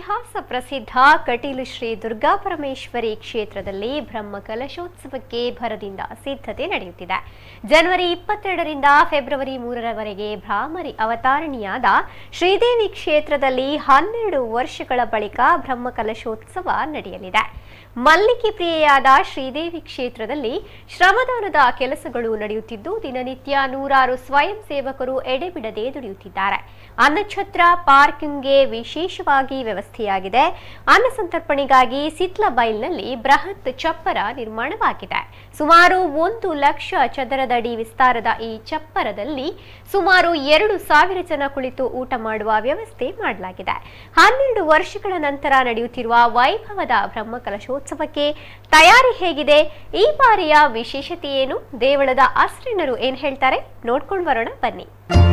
ಇತಿಹಾಸ ಪ್ರಸಿದ್ಧ ಕಟೀಲು ಶ್ರೀ ದುರ್ಗಾ ಪರಮೇಶ್ವರಿ ಕ್ಷೇತ್ರದಲ್ಲಿ ಬ್ರಹ್ಮ ಕಲಶೋತ್ಸವಕ್ಕೆ ಭರದಿಂದ ಸಿದ್ಧತೆ ನಡೆಯುತ್ತಿದೆ ಜನವರಿ ಇಪ್ಪತ್ತೆರಡರಿಂದ ಫೆಬ್ರವರಿ ಮೂರರವರೆಗೆ ಭ್ರಾಮರಿ ಅವತಾರಣಿಯಾದ ಶ್ರೀದೇವಿ ಕ್ಷೇತ್ರದಲ್ಲಿ ಹನ್ನೆರಡು ವರ್ಷಗಳ ಬಳಿಕ ಬ್ರಹ್ಮ ಕಲಶೋತ್ಸವ ನಡೆಯಲಿದೆ ಮಲ್ಲಿಗೆ ಪ್ರಿಯೆಯಾದ ಶ್ರೀದೇವಿ ಕ್ಷೇತ್ರದಲ್ಲಿ ಶ್ರಮದಾನದ ಕೆಲಸಗಳು ನಡೆಯುತ್ತಿದ್ದು ದಿನನಿತ್ಯ ನೂರಾರು ಸ್ವಯಂ ಸೇವಕರು ಎಡೆಬಿಡದೆ ದುಡಿಯುತ್ತಿದ್ದಾರೆ ಅನ್ನಛತ್ರ ಪಾರ್ಕಿಂಗ್ಗೆ ವಿಶೇಷವಾಗಿ ವ್ಯವಸ್ಥೆಯಾಗಿದೆ ಅನ್ನ ಸಂತರ್ಪಣೆಗಾಗಿ ಸಿತ್ಲಬೈಲ್ನಲ್ಲಿ ಬೃಹತ್ ಚಪ್ಪರ ನಿರ್ಮಾಣವಾಗಿದೆ ಸುಮಾರು ಒಂದು ಲಕ್ಷ ಚದರದಡಿ ವಿಸ್ತಾರದ ಈ ಚಪ್ಪರದಲ್ಲಿ ಸುಮಾರು ಎರಡು ಸಾವಿರ ಜನ ಕುಳಿತು ಊಟ ಮಾಡುವ ವ್ಯವಸ್ಥೆ ಮಾಡಲಾಗಿದೆ ಹನ್ನೆರಡು ವರ್ಷಗಳ ನಂತರ ನಡೆಯುತ್ತಿರುವ ವೈಭವದ ಬ್ರಹ್ಮಕಲಶೋತ್ಸವಕ್ಕೆ ತಯಾರಿ ಹೇಗಿದೆ ಈ ಬಾರಿಯ ವಿಶೇಷತೆ ಏನು ದೇವಳದ ಅಸ್ರಿನರು ಏನ್ ಹೇಳ್ತಾರೆ ನೋಡ್ಕೊಂಡು ಬರೋಣ ಬನ್ನಿ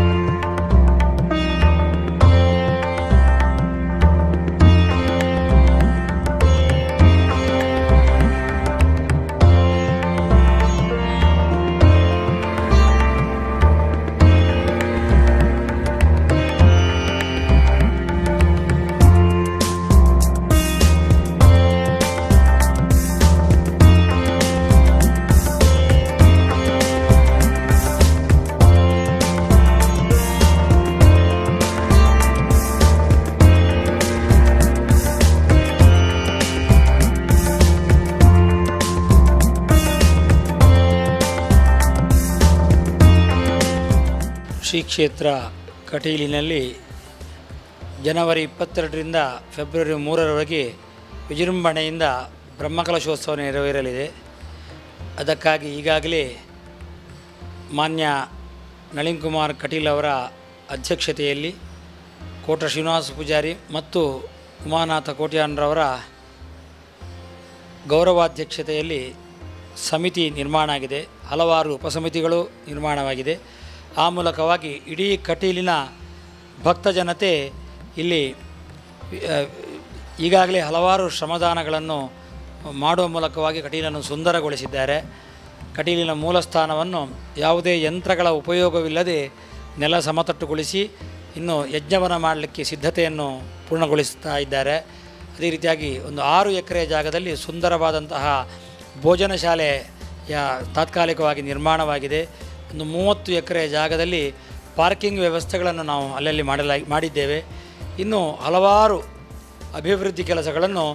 ಶ್ರೀ ಕ್ಷೇತ್ರ ಕಟೀಲಿನಲ್ಲಿ ಜನವರಿ ಇಪ್ಪತ್ತೆರಡರಿಂದ ಫೆಬ್ರವರಿ ಮೂರರವರೆಗೆ ವಿಜೃಂಭಣೆಯಿಂದ ಬ್ರಹ್ಮಕಲಶೋತ್ಸವ ನೆರವೇರಲಿದೆ ಅದಕ್ಕಾಗಿ ಈಗಾಗಲೇ ಮಾನ್ಯ ನಳಿನ್ ಕುಮಾರ್ ಕಟೀಲ್ ಅವರ ಅಧ್ಯಕ್ಷತೆಯಲ್ಲಿ ಕೋಟ ಶ್ರೀನಿವಾಸ ಪೂಜಾರಿ ಮತ್ತು ಉಮಾನಾಥ ಕೋಟ್ಯಾನ್ರವರ ಗೌರವಾಧ್ಯಕ್ಷತೆಯಲ್ಲಿ ಸಮಿತಿ ನಿರ್ಮಾಣ ಆಗಿದೆ ಹಲವಾರು ಉಪಸಮಿತಿಗಳು ನಿರ್ಮಾಣವಾಗಿದೆ ಆ ಮೂಲಕವಾಗಿ ಇಡೀ ಕಟೀಲಿನ ಭಕ್ತ ಜನತೆ ಇಲ್ಲಿ ಆ, ಈಗಾಗಲೇ ಹಲವಾರು ಶ್ರಮದಾನಗಳನ್ನು ಮಾಡುವ ಮೂಲಕವಾಗಿ ಕಟೀಲನ್ನು ಸುಂದರಗೊಳಿಸಿದ್ದಾರೆ ಕಟೀಲಿನ ಮೂಲ ಸ್ಥಾನವನ್ನು ಯಾವುದೇ ಯಂತ್ರಗಳ ಉಪಯೋಗವಿಲ್ಲದೆ ನೆಲ ಸಮತಟ್ಟುಗೊಳಿಸಿ ಇನ್ನು ಯಜ್ಞವನ್ನು ಮಾಡಲಿಕ್ಕೆ ಸಿದ್ಧತೆಯನ್ನು ಪೂರ್ಣಗೊಳಿಸ್ತಾ ಇದ್ದಾರೆ ಅದೇ ರೀತಿಯಾಗಿ ಒಂದು ಆರು ಎಕರೆ ಜಾಗದಲ್ಲಿ ಸುಂದರವಾದಂತಹ ಭೋಜನ ಶಾಲೆಯ ತಾತ್ಕಾಲಿಕವಾಗಿ ನಿರ್ಮಾಣವಾಗಿದೆ ಒಂದು ಮೂವತ್ತು ಎಕರೆ ಜಾಗದಲ್ಲಿ ಪಾರ್ಕಿಂಗ್ ವ್ಯವಸ್ಥೆಗಳನ್ನು ನಾವು ಅಲ್ಲಲ್ಲಿ ಮಾಡಲಾ ಮಾಡಿದ್ದೇವೆ ಇನ್ನು ಹಲವಾರು ಅಭಿವೃದ್ಧಿ ಕೆಲಸಗಳನ್ನು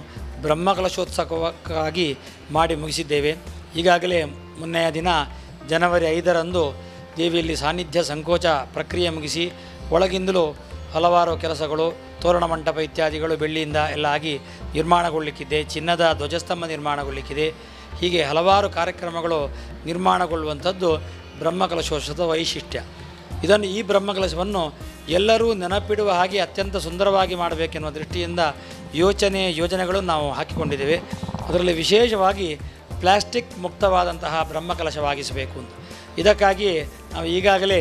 ಬ್ರಹ್ಮಕಲಶೋತ್ಸವಕ್ಕಾಗಿ ಮಾಡಿ ಮುಗಿಸಿದ್ದೇವೆ ಈಗಾಗಲೇ ಮೊನ್ನೆಯ ದಿನ ಜನವರಿ ಐದರಂದು ದೇವಿಯಲ್ಲಿ ಸಾನ್ನಿಧ್ಯ ಸಂಕೋಚ ಪ್ರಕ್ರಿಯೆ ಮುಗಿಸಿ ಒಳಗಿಂದಲೂ ಹಲವಾರು ಕೆಲಸಗಳು ತೋರಣ ಮಂಟಪ ಇತ್ಯಾದಿಗಳು ಬೆಳ್ಳಿಯಿಂದ ಎಲ್ಲ ಆಗಿ ನಿರ್ಮಾಣಗೊಳ್ಳಲಿಕ್ಕಿದೆ ಚಿನ್ನದ ಧ್ವಜಸ್ತಂಭ ನಿರ್ಮಾಣಗೊಳ್ಳಲಿಕ್ಕಿದೆ ಹೀಗೆ ಹಲವಾರು ಕಾರ್ಯಕ್ರಮಗಳು ನಿರ್ಮಾಣಗೊಳ್ಳುವಂಥದ್ದು ಬ್ರಹ್ಮಕಲಶೋತ್ಸವದ ವೈಶಿಷ್ಟ್ಯ ಇದನ್ನು ಈ ಬ್ರಹ್ಮಕಲಶವನ್ನು ಎಲ್ಲರೂ ನೆನಪಿಡುವ ಹಾಗೆ ಅತ್ಯಂತ ಸುಂದರವಾಗಿ ಮಾಡಬೇಕೆನ್ನುವ ದೃಷ್ಟಿಯಿಂದ ಯೋಚನೆ ಯೋಜನೆಗಳು ನಾವು ಹಾಕಿಕೊಂಡಿದ್ದೇವೆ ಅದರಲ್ಲಿ ವಿಶೇಷವಾಗಿ ಪ್ಲಾಸ್ಟಿಕ್ ಮುಕ್ತವಾದಂತಹ ಬ್ರಹ್ಮಕಲಶವಾಗಿಸಬೇಕು ಅಂತ ಇದಕ್ಕಾಗಿ ನಾವು ಈಗಾಗಲೇ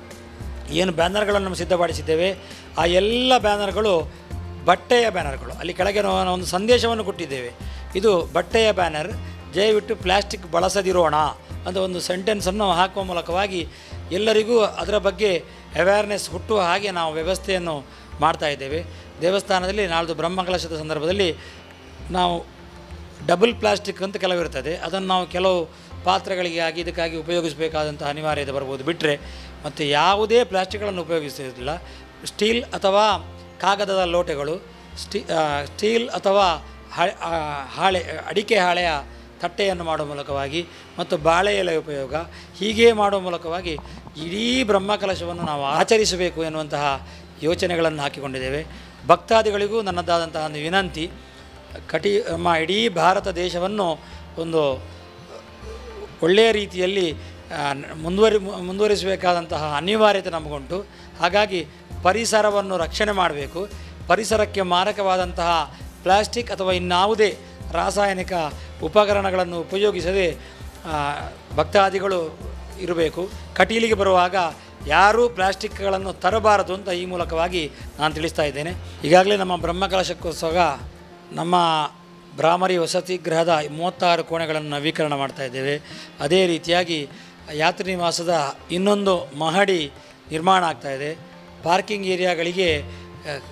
ಏನು ಬ್ಯಾನರ್ಗಳನ್ನು ಸಿದ್ಧಪಡಿಸಿದ್ದೇವೆ ಆ ಎಲ್ಲ ಬ್ಯಾನರ್ಗಳು ಬಟ್ಟೆಯ ಬ್ಯಾನರ್ಗಳು ಅಲ್ಲಿ ಕೆಳಗೆ ನಾವು ಒಂದು ಸಂದೇಶವನ್ನು ಕೊಟ್ಟಿದ್ದೇವೆ ಇದು ಬಟ್ಟೆಯ ಬ್ಯಾನರ್ ದಯವಿಟ್ಟು ಪ್ಲಾಸ್ಟಿಕ್ ಬಳಸದಿರೋಣ ಅಂತ ಒಂದು ಸೆಂಟೆನ್ಸನ್ನು ಹಾಕುವ ಮೂಲಕವಾಗಿ ಎಲ್ಲರಿಗೂ ಅದರ ಬಗ್ಗೆ ಅವೇರ್ನೆಸ್ ಹುಟ್ಟುವ ಹಾಗೆ ನಾವು ವ್ಯವಸ್ಥೆಯನ್ನು ಮಾಡ್ತಾ ಇದ್ದೇವೆ ದೇವಸ್ಥಾನದಲ್ಲಿ ನಾಳ್ದು ಬ್ರಹ್ಮಕಲಶದ ಸಂದರ್ಭದಲ್ಲಿ ನಾವು ಡಬಲ್ ಪ್ಲಾಸ್ಟಿಕ್ ಅಂತ ಕೆಲವಿರ್ತದೆ ಅದನ್ನು ನಾವು ಕೆಲವು ಪಾತ್ರೆಗಳಿಗೆ ಆಗಿ ಇದಕ್ಕಾಗಿ ಉಪಯೋಗಿಸಬೇಕಾದಂಥ ಅನಿವಾರ್ಯತೆ ಬರ್ಬೋದು ಬಿಟ್ಟರೆ ಮತ್ತು ಯಾವುದೇ ಪ್ಲಾಸ್ಟಿಕ್ಗಳನ್ನು ಉಪಯೋಗಿಸುವುದಿಲ್ಲ ಸ್ಟೀಲ್ ಅಥವಾ ಕಾಗದದ ಲೋಟೆಗಳು ಸ್ಟೀ ಆ, ಸ್ಟೀಲ್ ಅಥವಾ ಹ- ಆ, ಹಾಳೆ ಅಡಿಕೆ ಹಾಳೆಯ ತಟ್ಟೆಯನ್ನು ಮಾಡುವ ಮೂಲಕವಾಗಿ ಮತ್ತು ಬಾಳೆ ಎಲೆ ಉಪಯೋಗ ಹೀಗೆ ಮಾಡುವ ಮೂಲಕವಾಗಿ ಇಡೀ ಬ್ರಹ್ಮಕಲಶವನ್ನು ನಾವು ಆಚರಿಸಬೇಕು ಎನ್ನುವಂತಹ ಯೋಚನೆಗಳನ್ನು ಹಾಕಿಕೊಂಡಿದ್ದೇವೆ ಭಕ್ತಾದಿಗಳಿಗೂ ನನ್ನದಾದಂತಹ ಒಂದು ವಿನಂತಿ ಕಟಿ ನಮ್ಮ ಇಡೀ ಭಾರತ ದೇಶವನ್ನು ಒಂದು ಒಳ್ಳೆಯ ರೀತಿಯಲ್ಲಿ ಆ, ನ- ಮುಂದುವರಿ ಮು- ಮುಂದುವರಿಸಬೇಕಾದಂತಹ ಅನಿವಾರ್ಯತೆ ನಮಗುಂಟು ಹಾಗಾಗಿ ಪರಿಸರವನ್ನು ರಕ್ಷಣೆ ಮಾಡಬೇಕು ಪರಿಸರಕ್ಕೆ ಮಾರಕವಾದಂತಹ ಪ್ಲಾಸ್ಟಿಕ್ ಅಥವಾ ಇನ್ನಾವುದೇ ರಾಸಾಯನಿಕ ಉಪಕರಣಗಳನ್ನು ಉಪಯೋಗಿಸದೆ ಆ, ಭಕ್ತಾದಿಗಳು ಇರಬೇಕು ಕಟೀಲಿಗೆ ಬರುವಾಗ ಯಾರೂ ಪ್ಲಾಸ್ಟಿಕ್ಗಳನ್ನು ತರಬಾರದು ಅಂತ ಈ ಮೂಲಕವಾಗಿ ನಾನು ತಿಳಿಸ್ತಾ ಇದ್ದೇನೆ ಈಗಾಗಲೇ ನಮ್ಮ ಬ್ರಹ್ಮಕಲಶಕ್ಕೋಸ್ಕರ ನಮ್ಮ ಬ್ರಾಹ್ಮರಿ ವಸತಿ ಗೃಹದ ಮೂವತ್ತಾರು ಕೋಣೆಗಳನ್ನು ನವೀಕರಣ ಮಾಡ್ತಾ ಇದ್ದೇವೆ ಅದೇ ರೀತಿಯಾಗಿ ಯಾತ್ರಿ ನಿವಾಸದ ಇನ್ನೊಂದು ಮಹಡಿ ನಿರ್ಮಾಣ ಆಗ್ತಾ ಇದೆ ಪಾರ್ಕಿಂಗ್ ಏರಿಯಾಗಳಿಗೆ ಆ,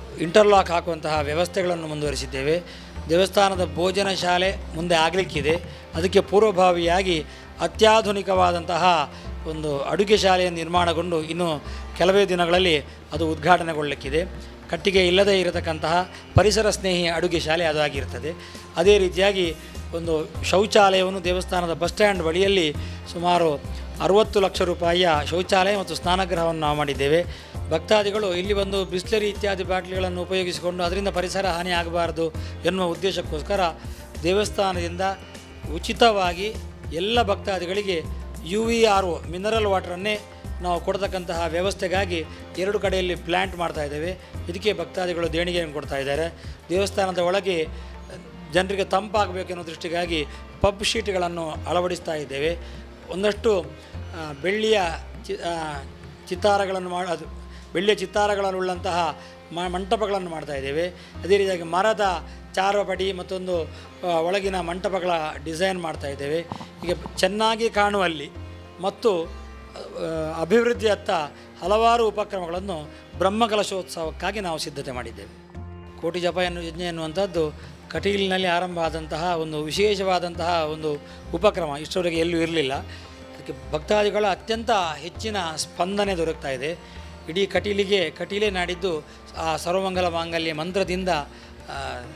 ಇಂಟರ್ಲಾಕ್ ಹಾಕುವಂತಹ ವ್ಯವಸ್ಥೆಗಳನ್ನು ಮುಂದುವರಿಸಿದ್ದೇವೆ ದೇವಸ್ಥಾನದ ಭೋಜನ ಶಾಲೆ ಮುಂದೆ ಆಗಲಿಕ್ಕಿದೆ ಅದಕ್ಕೆ ಪೂರ್ವಭಾವಿಯಾಗಿ ಅತ್ಯಾಧುನಿಕವಾದಂತಹ ಒಂದು ಅಡುಗೆ ಶಾಲೆಯನ್ನು ನಿರ್ಮಾಣಗೊಂಡು ಇನ್ನು ಕೆಲವೇ ದಿನಗಳಲ್ಲಿ ಅದು ಉದ್ಘಾಟನೆಗೊಳ್ಳಲಿಕ್ಕಿದೆ ಕಟ್ಟಿಗೆ ಇಲ್ಲದೇ ಇರತಕ್ಕಂತಹ ಪರಿಸರ ಸ್ನೇಹಿ ಅಡುಗೆ ಶಾಲೆ ಅದಾಗಿರ್ತದೆ ಅದೇ ರೀತಿಯಾಗಿ ಒಂದು ಶೌಚಾಲಯವನ್ನು ದೇವಸ್ಥಾನದ ಬಸ್ ಸ್ಟ್ಯಾಂಡ್ ಬಳಿಯಲ್ಲಿ ಸುಮಾರು ಅರುವತ್ತು ಲಕ್ಷ ರೂಪಾಯಿಯ ಶೌಚಾಲಯ ಮತ್ತು ಸ್ನಾನಗೃಹವನ್ನು ನಾವು ಮಾಡಿದ್ದೇವೆ ಭಕ್ತಾದಿಗಳು ಇಲ್ಲಿ ಬಂದು ಬಿಸ್ಲರಿ ಇತ್ಯಾದಿ ಬಾಟ್ಲಿಗಳನ್ನು ಉಪಯೋಗಿಸಿಕೊಂಡು ಅದರಿಂದ ಪರಿಸರ ಹಾನಿ ಆಗಬಾರದು ಎನ್ನುವ ಉದ್ದೇಶಕ್ಕೋಸ್ಕರ ದೇವಸ್ಥಾನದಿಂದ ಉಚಿತವಾಗಿ ಎಲ್ಲ ಭಕ್ತಾದಿಗಳಿಗೆ U V R O mineral ವಾಟರನ್ನೇ ನಾವು ಕೊಡ್ತಕ್ಕಂತಹ ವ್ಯವಸ್ಥೆಗಾಗಿ ಎರಡು ಕಡೆಯಲ್ಲಿ ಪ್ಲ್ಯಾಂಟ್ ಮಾಡ್ತಾ ಇದ್ದೇವೆ ಇದಕ್ಕೆ ಭಕ್ತಾದಿಗಳು ದೇಣಿಗೆಯನ್ನು ಕೊಡ್ತಾ ಇದ್ದಾರೆ ದೇವಸ್ಥಾನದ ಒಳಗೆ ಜನರಿಗೆ ತಂಪಾಗಬೇಕೆನ್ನೋ ದೃಷ್ಟಿಗಾಗಿ ಪಬ್ ಶೀಟ್ಗಳನ್ನು ಅಳವಡಿಸ್ತಾ ಇದ್ದೇವೆ ಒಂದಷ್ಟು ಆ, ಬೆಳ್ಳಿಯ ಚಿ ಆ, ಚಿತ್ತಾರಗಳನ್ನು ಮಾಡಿ ಅದು ಬೆಳ್ಳಿಯ ಚಿತ್ತಾರಗಳನ್ನುಳ್ಳಂತಹ ಮ ಮಂಟಪಗಳನ್ನು ಮಾಡ್ತಾ ಇದ್ದೇವೆ ಅದೇ ರೀತಿಯಾಗಿ ಮರದ ಚಾರಪಡಿ ಮತ್ತೊಂದು ಆ, ಒಳಗಿನ ಮಂಟಪಗಳ ಡಿಸೈನ್ ಮಾಡ್ತಾ ಇದ್ದೇವೆ ಈಗ ಚೆನ್ನಾಗಿ ಕಾಣುವಲ್ಲಿ ಮತ್ತು ಆ, ಅಭಿವೃದ್ಧಿಯತ್ತ ಹಲವಾರು ಉಪಕ್ರಮಗಳನ್ನು ಬ್ರಹ್ಮಕಲಶೋತ್ಸವಕ್ಕಾಗಿ ನಾವು ಸಿದ್ಧತೆ ಮಾಡಿದ್ದೇವೆ ಕೋಟಿ ಜಪ ಎನ್ನು ಯಜ್ಞ ಎನ್ನುವಂಥದ್ದು ಕಟೀಲಿನಲ್ಲಿ ಆರಂಭ ಆದಂತಹ ಒಂದು ವಿಶೇಷವಾದಂತಹ ಒಂದು ಉಪಕ್ರಮ ಇಷ್ಟರವರೆಗೆ ಎಲ್ಲೂ ಇರಲಿಲ್ಲ ಅದಕ್ಕೆ ಭಕ್ತಾದಿಗಳ ಅತ್ಯಂತ ಹೆಚ್ಚಿನ ಸ್ಪಂದನೆ ದೊರಕ್ತಾ ಇದೆ ಇಡೀ ಕಟೀಲಿಗೆ ಕಟೀಲೇ ನಾಡಿದ್ದು ಆ ಸರ್ವಮಂಗಲ ಮಾಂಗಲ್ಯ ಮಂತ್ರದಿಂದ ಆ,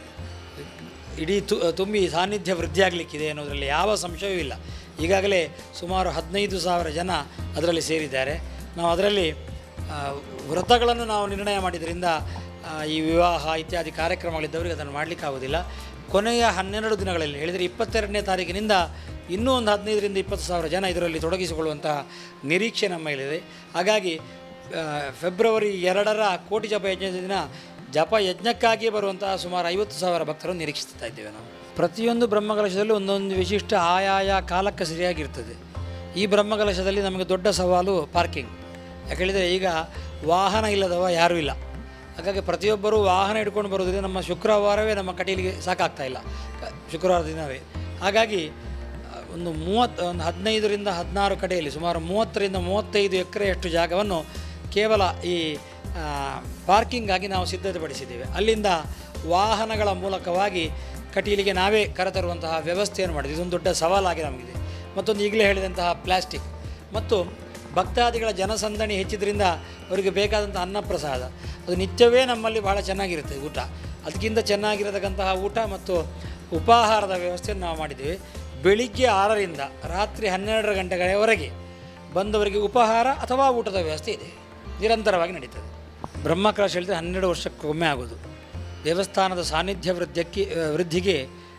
ಇಡೀ ತು ತುಂಬಿ ಸಾನ್ನಿಧ್ಯ ವೃದ್ಧಿಯಾಗಲಿಕ್ಕಿದೆ ಅನ್ನೋದರಲ್ಲಿ ಯಾವ ಸಂಶಯವೂ ಇಲ್ಲ ಈಗಾಗಲೇ ಸುಮಾರು ಹದಿನೈದು ಸಾವಿರ ಜನ ಅದರಲ್ಲಿ ಸೇರಿದ್ದಾರೆ ನಾವು ಅದರಲ್ಲಿ ಆ, ವ್ರತಗಳನ್ನು ನಾವು ನಿರ್ಣಯ ಮಾಡಿದ್ರಿಂದ ಆ, ಈ ವಿವಾಹ ಇತ್ಯಾದಿ ಕಾರ್ಯಕ್ರಮಗಳಿದ್ದವರಿಗೆ ಅದನ್ನು ಮಾಡಲಿಕ್ಕಾಗೋದಿಲ್ಲ ಕೊನೆಯ ಹನ್ನೆರಡು ದಿನಗಳಲ್ಲಿ ಹೇಳಿದರೆ ಇಪ್ಪತ್ತೆರಡನೇ ತಾರೀಕಿನಿಂದ ಇನ್ನೂ ಒಂದು ಹದಿನೈದರಿಂದ ಇಪ್ಪತ್ತು ಸಾವಿರ ಜನ ಇದರಲ್ಲಿ ತೊಡಗಿಸಿಕೊಳ್ಳುವಂತಹ ನಿರೀಕ್ಷೆ ನಮ್ಮ ಮೇಲಿದೆ ಹಾಗಾಗಿ ಆ, ಫೆಬ್ರವರಿ ಎರಡರ ಕೋಟಿ ಜಪ ಯಜ್ಞದ ದಿನ ಜಪ ಯಜ್ಞಕ್ಕಾಗಿಯೇ ಬರುವಂತಹ ಸುಮಾರು ಐವತ್ತು ಸಾವಿರ ಭಕ್ತರನ್ನು ನಿರೀಕ್ಷಿಸ್ತಾ ಇದ್ದೇವೆ ನಾವು ಪ್ರತಿಯೊಂದು ಬ್ರಹ್ಮಕಲಶದಲ್ಲೂ ಒಂದೊಂದು ವಿಶಿಷ್ಟ ಆಯಾಯ ಕಾಲಕ್ಕೆ ಸರಿಯಾಗಿರ್ತದೆ ಈ ಬ್ರಹ್ಮಕಲಶದಲ್ಲಿ ನಮಗೆ ದೊಡ್ಡ ಸವಾಲು ಪಾರ್ಕಿಂಗ್ ಯಾಕೆ ಹೇಳಿದರೆ ಈಗ ವಾಹನ ಇಲ್ಲದವ ಯಾರೂ ಇಲ್ಲ ಹಾಗಾಗಿ ಪ್ರತಿಯೊಬ್ಬರೂ ವಾಹನ ಹಿಡ್ಕೊಂಡು ಬರೋದ್ರಿಂದ ನಮ್ಮ ಶುಕ್ರವಾರವೇ ನಮ್ಮ ಕಟೀಲಿಗೆ ಸಾಕಾಗ್ತಾ ಇಲ್ಲ ಕ- ಶುಕ್ರವಾರ ದಿನವೇ ಹಾಗಾಗಿ ಆ, ಒಂದು ಮೂವತ್ತು ಒಂದು ಹದಿನೈದರಿಂದ ಹದಿನಾರು ಕಡೆಯಲ್ಲಿ ಸುಮಾರು ಮೂವತ್ತರಿಂದ ಮೂವತ್ತೈದು ಎಕರೆಯಷ್ಟು ಜಾಗವನ್ನು ಕೇವಲ ಈ ಆ, ಪಾರ್ಕಿಂಗಾಗಿ ನಾವು ಸಿದ್ಧತೆಪಡಿಸಿದ್ದೇವೆ ಅಲ್ಲಿಂದ ವಾಹನಗಳ ಮೂಲಕವಾಗಿ ಕಟೀಲಿಗೆ ನಾವೇ ಕರೆತರುವಂತಹ ವ್ಯವಸ್ಥೆಯನ್ನು ಮಾಡಿದ್ವಿ ಇದೊಂದು ದೊಡ್ಡ ಸವಾಲಾಗಿ ನಮಗಿದೆ ಮತ್ತೊಂದು ಈಗಲೇ ಹೇಳಿದಂತಹ ಪ್ಲಾಸ್ಟಿಕ್ ಮತ್ತು ಭಕ್ತಾದಿಗಳ ಜನಸಂದಣಿ ಹೆಚ್ಚಿದ್ರಿಂದ ಅವರಿಗೆ ಬೇಕಾದಂಥ ಅನ್ನಪ್ರಸಾದ ಅದು ನಿತ್ಯವೇ ನಮ್ಮಲ್ಲಿ ಭಾಳ ಚೆನ್ನಾಗಿರುತ್ತೆ ಊಟ ಅದಕ್ಕಿಂತ ಚೆನ್ನಾಗಿರತಕ್ಕಂತಹ ಊಟ ಮತ್ತು ಉಪಾಹಾರದ ವ್ಯವಸ್ಥೆಯನ್ನು ನಾವು ಮಾಡಿದ್ದೇವೆ ಬೆಳಿಗ್ಗೆ ಆರರಿಂದ ರಾತ್ರಿ ಹನ್ನೆರಡರ ಗಂಟೆಗಳವರೆಗೆ ಬಂದವರಿಗೆ ಉಪಹಾರ ಅಥವಾ ಊಟದ ವ್ಯವಸ್ಥೆ ಇದೆ ನಿರಂತರವಾಗಿ ನಡೀತದೆ ಬ್ರಹ್ಮಕಲಶ ಹೇಳಿದರೆ ಹನ್ನೆರಡು ವರ್ಷಕ್ಕೊಮ್ಮೆ ಆಗೋದು ದೇವಸ್ಥಾನದ ಸಾನ್ನಿಧ್ಯ ವೃದ್ಧಕ್ಕೆ ವೃದ್ಧಿಗೆ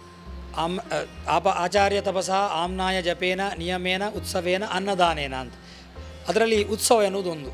ಆಮ್ ಆಪ ಆಚಾರ್ಯ ತಪಸ ಆಮ್ನಾಯ ಜಪೇನ ನಿಯಮೇನ ಉತ್ಸವೇನ ಅನ್ನದಾನೇನ ಅಂತ ಅದರಲ್ಲಿ ಉತ್ಸವ ಎನ್ನುವುದು ಒಂದು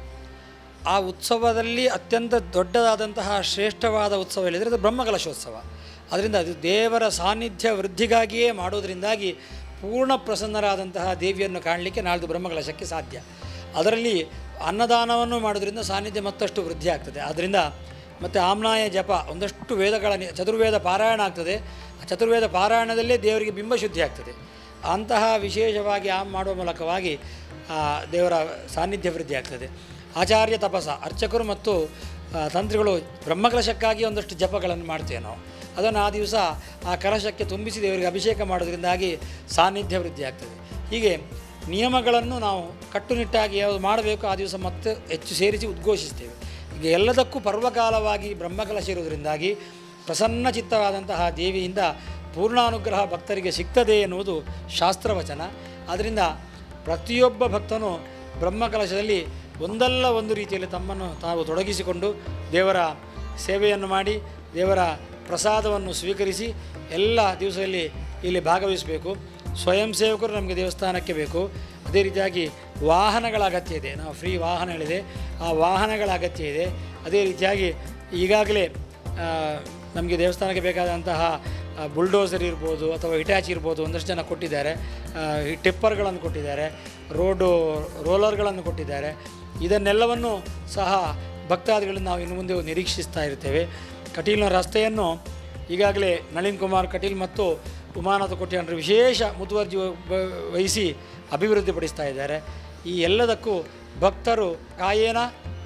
ಆ ಉತ್ಸವದಲ್ಲಿ ಅತ್ಯಂತ ದೊಡ್ಡದಾದಂತಹ ಶ್ರೇಷ್ಠವಾದ ಉತ್ಸವ ಹೇಳಿದರೆ ಅದು ಬ್ರಹ್ಮಕಲಶೋತ್ಸವ ಅದರಿಂದ ಅದು ದೇವರ ಸಾನ್ನಿಧ್ಯ ವೃದ್ಧಿಗಾಗಿಯೇ ಮಾಡೋದರಿಂದಾಗಿ ಪೂರ್ಣ ಪ್ರಸನ್ನರಾದಂತಹ ದೇವಿಯನ್ನು ಕಾಣಲಿಕ್ಕೆ ನಾಳ್ದು ಬ್ರಹ್ಮಕಲಶಕ್ಕೆ ಸಾಧ್ಯ ಅದರಲ್ಲಿ ಅನ್ನದಾನವನ್ನು ಮಾಡೋದ್ರಿಂದ ಸಾನ್ನಿಧ್ಯ ಮತ್ತಷ್ಟು ವೃದ್ಧಿ ಆಗ್ತದೆ ಆದ್ದರಿಂದ ಮತ್ತು ಆಮ್ನಾಯ ಜಪ ಒಂದಷ್ಟು ವೇದಗಳ ನಿ- ಚತುರ್ವೇದ ಪಾರಾಯಣ ಆಗ್ತದೆ ಆ ಚತುರ್ವೇದ ಪಾರಾಯಣದಲ್ಲೇ ದೇವರಿಗೆ ಬಿಂಬಶುದ್ಧಿ ಆಗ್ತದೆ ಅಂತಹ ವಿಶೇಷವಾಗಿ ಆಮ್ ಮಾಡುವ ಮೂಲಕವಾಗಿ ಆ, ದೇವರ ಸಾನ್ನಿಧ್ಯ ವೃದ್ಧಿ ಆಗ್ತದೆ ಆಚಾರ್ಯ ತಪಸ ಅರ್ಚಕರು ಮತ್ತು ಆ, ತಂತ್ರಿಗಳು ಬ್ರಹ್ಮಕಲಶಕ್ಕಾಗಿ ಒಂದಷ್ಟು ಜಪಗಳನ್ನು ಮಾಡ್ತೇವೆ ನಾವು ಅದನ್ನು ಆ ದಿವಸ ಆ ಕಲಶಕ್ಕೆ ತುಂಬಿಸಿ ದೇವರಿಗೆ ಅಭಿಷೇಕ ಮಾಡೋದ್ರಿಂದಾಗಿ ಸಾನ್ನಿಧ್ಯ ವೃದ್ಧಿ ಆಗ್ತದೆ ಹೀಗೆ ನಿಯಮಗಳನ್ನು ನಾವು ಕಟ್ಟುನಿಟ್ಟಾಗಿ ಯಾವುದು ಮಾಡಬೇಕು ಆ ದಿವಸ ಮತ್ತೆ ಹೆಚ್ಚು ಸೇರಿಸಿ ಉದ್ಘೋಷಿಸ್ತೇವೆ ಈಗ ಎಲ್ಲದಕ್ಕೂ ಪರ್ವಕಾಲವಾಗಿ ಬ್ರಹ್ಮಕಲಶ ಇರುವುದರಿಂದಾಗಿ ಪ್ರಸನ್ನ ಚಿತ್ತವಾದಂತಹ ದೇವಿಯಿಂದ ಪೂರ್ಣಾನುಗ್ರಹ ಭಕ್ತರಿಗೆ ಸಿಗ್ತದೆ ಎನ್ನುವುದು ಶಾಸ್ತ್ರವಚನ ಆದ್ದರಿಂದ ಪ್ರತಿಯೊಬ್ಬ ಭಕ್ತನು ಬ್ರಹ್ಮಕಲಶದಲ್ಲಿ ಒಂದಲ್ಲ ಒಂದು ರೀತಿಯಲ್ಲಿ ತಮ್ಮನ್ನು ತಾವು ತೊಡಗಿಸಿಕೊಂಡು ದೇವರ ಸೇವೆಯನ್ನು ಮಾಡಿ ದೇವರ ಪ್ರಸಾದವನ್ನು ಸ್ವೀಕರಿಸಿ ಎಲ್ಲ ದಿವಸದಲ್ಲಿ ಇಲ್ಲಿ ಭಾಗವಹಿಸಬೇಕು ಸ್ವಯಂ ಸೇವಕರು ನಮಗೆ ದೇವಸ್ಥಾನಕ್ಕೆ ಬೇಕು ಅದೇ ರೀತಿಯಾಗಿ ವಾಹನಗಳ ಅಗತ್ಯ ಇದೆ ನಾವು ಫ್ರೀ ವಾಹನ ಹೇಳಿದೆ ಆ ವಾಹನಗಳ ಅಗತ್ಯ ಇದೆ ಅದೇ ರೀತಿಯಾಗಿ ಈಗಾಗಲೇ ಆ, ನಮಗೆ ದೇವಸ್ಥಾನಕ್ಕೆ ಬೇಕಾದಂತಹ ಆ, ಬುಲ್ಡೋಸರ್ ಇರ್ಬೋದು ಅಥವಾ ಹಿಟಾಚಿ ಇರ್ಬೋದು ಒಂದಷ್ಟು ಜನ ಕೊಟ್ಟಿದ್ದಾರೆ ಆ, ಈ ಟಿಪ್ಪರ್ಗಳನ್ನು ಕೊಟ್ಟಿದ್ದಾರೆ ರೋಡು ರೋಲರ್ಗಳನ್ನು ಕೊಟ್ಟಿದ್ದಾರೆ ಇದನ್ನೆಲ್ಲವನ್ನು ಸಹ ಭಕ್ತಾದಿಗಳನ್ನು ನಾವು ಇನ್ನು ಮುಂದೆ ನಿರೀಕ್ಷಿಸ್ತಾ ಇರ್ತೇವೆ ಕಟೀಲ್ನ ರಸ್ತೆಯನ್ನು ಈಗಾಗಲೇ ನಳಿನ್ ಕುಮಾರ್ ಕಟೀಲ್ ಮತ್ತು ಉಮಾನಾಥ ಕೊಟ್ಟಿಯಂಡ್ರು ವಿಶೇಷ ಮುತುವರ್ಜಿ ವ- ವಹಿಸಿ ಅಭಿವೃದ್ಧಿಪಡಿಸ್ತಾ ಇದ್ದಾರೆ ಈ ಎಲ್ಲದಕ್ಕೂ ಭಕ್ತರು ಕಾಯೇನ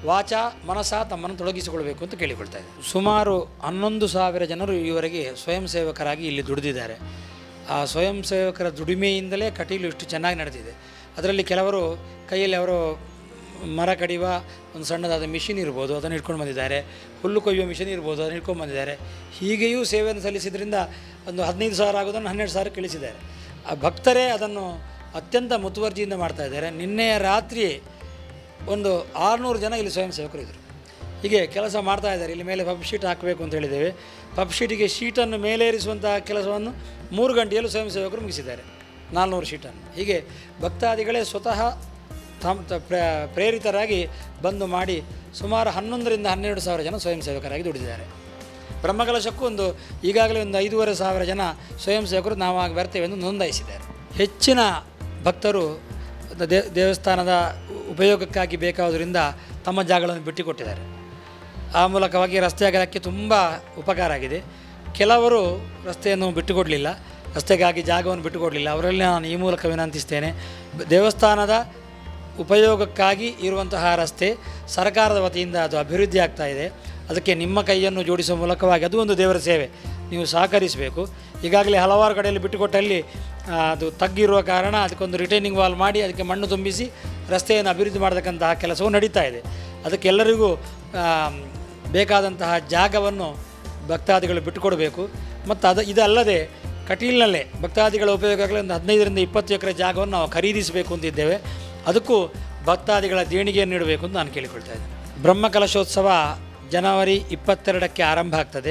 ವಾಚ ಮನಸ ತಮ್ಮನ್ನು ತೊಡಗಿಸಿಕೊಳ್ಬೇಕು ಅಂತ ಕೇಳಿಕೊಳ್ತಾ ಇದ್ದಾರೆ ಸುಮಾರು ಹನ್ನೊಂದು ಸಾವಿರ ಜನರು ಈವರೆಗೆ ಸ್ವಯಂ ಸೇವಕರಾಗಿ ಇಲ್ಲಿ ದುಡಿದಿದ್ದಾರೆ ಆ ಸ್ವಯಂ ಸೇವಕರ ದುಡಿಮೆಯಿಂದಲೇ ಕಟೀಲು ಇಷ್ಟು ಚೆನ್ನಾಗಿ ನಡೆದಿದೆ ಅದರಲ್ಲಿ ಕೆಲವರು ಕೈಯಲ್ಲಿ ಅವರು ಮರ ಕಡಿಯುವ ಒಂದು ಸಣ್ಣದಾದ ಮಿಷಿನ್ ಇರ್ಬೋದು ಅದನ್ನು ಇಟ್ಕೊಂಡು ಬಂದಿದ್ದಾರೆ ಹುಲ್ಲು ಕೊಯ್ಯುವ ಮಿಷಿನ್ ಇರ್ಬೋದು ಅದನ್ನು ಇಟ್ಕೊಂಡು ಬಂದಿದ್ದಾರೆ ಹೀಗೆಯೂ ಸೇವೆಯನ್ನು ಸಲ್ಲಿಸಿದ್ರಿಂದ ಒಂದು ಹದಿನೈದು ಸಾವಿರ ಆಗೋದನ್ನು ಹನ್ನೆರಡು ಸಾವಿರ ಇಳಿಸಿದ್ದಾರೆ ಆ ಭಕ್ತರೇ ಅದನ್ನು ಅತ್ಯಂತ ಮುತುವರ್ಜಿಯಿಂದ ಮಾಡ್ತಾ ಇದ್ದಾರೆ ನಿನ್ನೆಯ ರಾತ್ರಿ ಒಂದು ಆರುನೂರು ಜನ ಇಲ್ಲಿ ಸ್ವಯಂ ಸೇವಕರು ಇದ್ದರು ಹೀಗೆ ಕೆಲಸ ಮಾಡ್ತಾ ಇದ್ದಾರೆ ಇಲ್ಲಿ ಮೇಲೆ ಪಬ್ ಶೀಟ್ ಹಾಕಬೇಕು ಅಂತ ಹೇಳಿದ್ದೇವೆ ಪಬ್ ಶೀಟಿಗೆ ಶೀಟನ್ನು ಮೇಲೇರಿಸುವಂತಹ ಕೆಲಸವನ್ನು ಮೂರು ಗಂಟೆಯಲ್ಲೂ ಸ್ವಯಂ ಸೇವಕರು ಮುಗಿಸಿದ್ದಾರೆ ನಾಲ್ನೂರು ಶೀಟನ್ನು ಹೀಗೆ ಭಕ್ತಾದಿಗಳೇ ಸ್ವತಃ ತಮ್ಮ ತ- ಪ್ರ- ಪ್ರೇರಿತರಾಗಿ ಬಂದು ಮಾಡಿ ಸುಮಾರು ಹನ್ನೊಂದರಿಂದ ಹನ್ನೆರಡು ಸಾವಿರ ಜನ ಸ್ವಯಂ ಸೇವಕರಾಗಿ ದುಡಿದಿದ್ದಾರೆ ಬ್ರಹ್ಮಕಲಶಕ್ಕೂ ಒಂದು ಈಗಾಗಲೇ ಒಂದು ಐದೂವರೆ ಸಾವಿರ ಜನ ಸ್ವಯಂ ಸೇವಕರು ನಾವು ಆಗ ಬರ್ತೇವೆ ಎಂದು ನೋಂದಾಯಿಸಿದ್ದಾರೆ ಹೆಚ್ಚಿನ ಭಕ್ತರು ದೇ ದೇವಸ್ಥಾನದ ಉಪಯೋಗಕ್ಕಾಗಿ ಬೇಕಾವುದರಿಂದ ತಮ್ಮ ಜಾಗಗಳನ್ನು ಬಿಟ್ಟುಕೊಟ್ಟಿದ್ದಾರೆ ಆ ಮೂಲಕವಾಗಿ ರಸ್ತೆ ಅಗಲಕ್ಕೆ ತುಂಬ ಉಪಕಾರ ಆಗಿದೆ ಕೆಲವರು ರಸ್ತೆಯನ್ನು ಬಿಟ್ಟುಕೊಡಲಿಲ್ಲ ರಸ್ತೆಗಾಗಿ ಜಾಗವನ್ನು ಬಿಟ್ಟುಕೊಡಲಿಲ್ಲ ಅವರಲ್ಲಿ ನಾನು ಈ ಮೂಲಕ ವಿನಂತಿಸ್ತೇನೆ ಬ- ದೇವಸ್ಥಾನದ ಉಪಯೋಗಕ್ಕಾಗಿ ಇರುವಂತಹ ರಸ್ತೆ ಸರ್ಕಾರದ ವತಿಯಿಂದ ಅದು ಅಭಿವೃದ್ಧಿ ಆಗ್ತಾ ಇದೆ ಅದಕ್ಕೆ ನಿಮ್ಮ ಕೈಯನ್ನು ಜೋಡಿಸುವ ಮೂಲಕವಾಗಿ ಅದು ಒಂದು ದೇವರ ಸೇವೆ ನೀವು ಸಹಕರಿಸಬೇಕು ಈಗಾಗಲೇ ಹಲವಾರು ಕಡೆಯಲ್ಲಿ ಬಿಟ್ಟುಕೊಟ್ಟಲ್ಲಿ ಆ, ಅದು ತಗ್ಗಿರುವ ಕಾರಣ ಅದಕ್ಕೊಂದು ರಿಟೈನಿಂಗ್ ವಾಲ್ ಮಾಡಿ ಅದಕ್ಕೆ ಮಣ್ಣು ತುಂಬಿಸಿ ರಸ್ತೆಯನ್ನು ಅಭಿವೃದ್ಧಿ ಮಾಡತಕ್ಕಂತಹ ಕೆಲಸವು ನಡೀತಾ ಇದೆ ಅದಕ್ಕೆಲ್ಲರಿಗೂ ಆ, ಬೇಕಾದಂತಹ ಜಾಗವನ್ನು ಭಕ್ತಾದಿಗಳು ಬಿಟ್ಟುಕೊಡಬೇಕು ಮತ್ತು ಅದು ಇದಲ್ಲದೆ ಕಟೀಲ್ನಲ್ಲೇ ಭಕ್ತಾದಿಗಳ ಉಪಯೋಗಕ್ಕೆ ಒಂದು ಹದಿನೈದರಿಂದ ಇಪ್ಪತ್ತು ಎಕರೆ ಜಾಗವನ್ನು ನಾವು ಖರೀದಿಸಬೇಕು ಅಂತಿದ್ದೇವೆ ಅದಕ್ಕೂ ಭಕ್ತಾದಿಗಳ ದೇಣಿಗೆಯನ್ನು ನೀಡಬೇಕು ಅಂತ ನಾನು ಕೇಳಿಕೊಳ್ತಾ ಇದ್ದೇನೆ ಬ್ರಹ್ಮಕಲಶೋತ್ಸವ ಜನವರಿ ಇಪ್ಪತ್ತೆರಡಕ್ಕೆ ಆರಂಭ ಆಗ್ತದೆ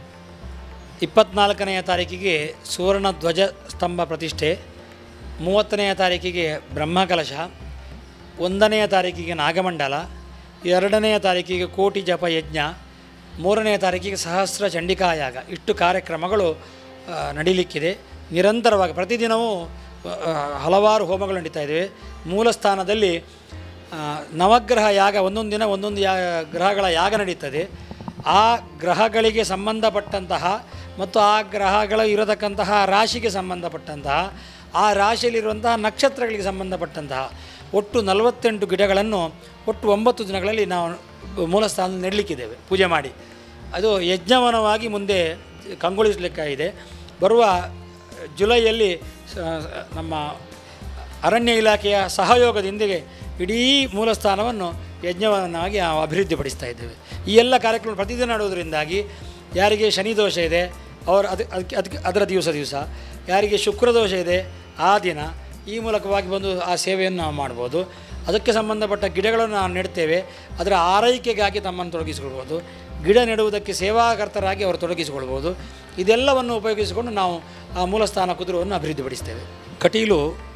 ಇಪ್ಪತ್ನಾಲ್ಕನೆಯ ತಾರೀಕಿಗೆ ಸುವರ್ಣ ಧ್ವಜ ಸ್ತಂಭ ಪ್ರತಿಷ್ಠೆ ಮೂವತ್ತನೆಯ ತಾರೀಕಿಗೆ ಬ್ರಹ್ಮಕಲಶ ಒಂದನೆಯ ತಾರೀಕಿಗೆ ನಾಗಮಂಡಲ ಎರಡನೆಯ ತಾರೀಕಿಗೆ ಕೋಟಿ ಜಪ ಯಜ್ಞ ಮೂರನೆಯ ತಾರೀಕಿಗೆ ಸಹಸ್ರ ಚಂಡಿಕಾಯಾಗ ಇಷ್ಟು ಕಾರ್ಯಕ್ರಮಗಳು ಆ, ನಡೀಲಿಕ್ಕಿದೆ ನಿರಂತರವಾಗಿ ಪ್ರತಿದಿನವೂ ಆ, ಹಲವಾರು ಹೋಮಗಳು ನಡೀತಾ ಇದ್ದಾವೆ ಮೂಲ ಸ್ಥಾನದಲ್ಲಿ ಆ, ನವಗ್ರಹ ಯಾಗ ಒಂದೊಂದು ದಿನ ಒಂದೊಂದು ಯಾ ಗ್ರಹಗಳ ಯಾಗ ನಡೀತದೆ ಆ ಗ್ರಹಗಳಿಗೆ ಸಂಬಂಧಪಟ್ಟಂತಹ ಮತ್ತು ಆ ಗ್ರಹಗಳು ಇರತಕ್ಕಂತಹ ರಾಶಿಗೆ ಸಂಬಂಧಪಟ್ಟಂತಹ ಆ ರಾಶಿಯಲ್ಲಿರುವಂತಹ ನಕ್ಷತ್ರಗಳಿಗೆ ಸಂಬಂಧಪಟ್ಟಂತಹ ಒಟ್ಟು ನಲವತ್ತೆಂಟು ಗಿಡಗಳನ್ನು ಒಟ್ಟು ಒಂಬತ್ತು ದಿನಗಳಲ್ಲಿ ನಾವು ಮೂಲ ಸ್ಥಾನದಲ್ಲಿ ನೆಡಲಿಕ್ಕಿದ್ದೇವೆ ಪೂಜೆ ಮಾಡಿ ಅದು ಯಜ್ಞವನವಾಗಿ ಮುಂದೆ ಕಂಗೊಳಿಸಲಿಕ್ಕಾಗಿದೆ ಬರುವ ಜುಲೈಯಲ್ಲಿ ಸ- ನಮ್ಮ ಅರಣ್ಯ ಇಲಾಖೆಯ ಸಹಯೋಗದೊಂದಿಗೆ ಇಡೀ ಮೂಲಸ್ಥಾನವನ್ನು ಯಜ್ಞವನ್ನಾಗಿ ನಾವು ಅಭಿವೃದ್ಧಿಪಡಿಸ್ತಾ ಇದ್ದೇವೆ ಈ ಎಲ್ಲ ಕಾರ್ಯಕ್ರಮ ಪ್ರತಿದಿನ ನಡೆಯೋದ್ರಿಂದಾಗಿ ಯಾರಿಗೆ ಶನಿ ದೋಷ ಇದೆ ಅವರು ಅದು ಅದಕ್ಕೆ ಅದಕ್ಕೆ ಅದರ ದಿವಸ ದಿವಸ ಯಾರಿಗೆ ಶುಕ್ರ ದೋಷ ಇದೆ ಆ ದಿನ ಈ ಮೂಲಕವಾಗಿ ಬಂದು ಆ ಸೇವೆಯನ್ನು ನಾವು ಮಾಡ್ಬೋದು ಅದಕ್ಕೆ ಸಂಬಂಧಪಟ್ಟ ಗಿಡಗಳನ್ನು ನಾವು ನೆಡ್ತೇವೆ ಅದರ ಆರೈಕೆಗಾಗಿ ತಮ್ಮನ್ನು ತೊಡಗಿಸಿಕೊಳ್ಬೋದು ಗಿಡ ನೆಡುವುದಕ್ಕೆ ಸೇವಾಕರ್ತರಾಗಿ ಅವರು ತೊಡಗಿಸಿಕೊಳ್ಬೋದು ಇದೆಲ್ಲವನ್ನು ಉಪಯೋಗಿಸಿಕೊಂಡು ನಾವು ಆ ಮೂಲಸ್ಥಾನ ಕುದುರವನ್ನು ಅಭಿವೃದ್ಧಿಪಡಿಸ್ತೇವೆ ಕಟೀಲು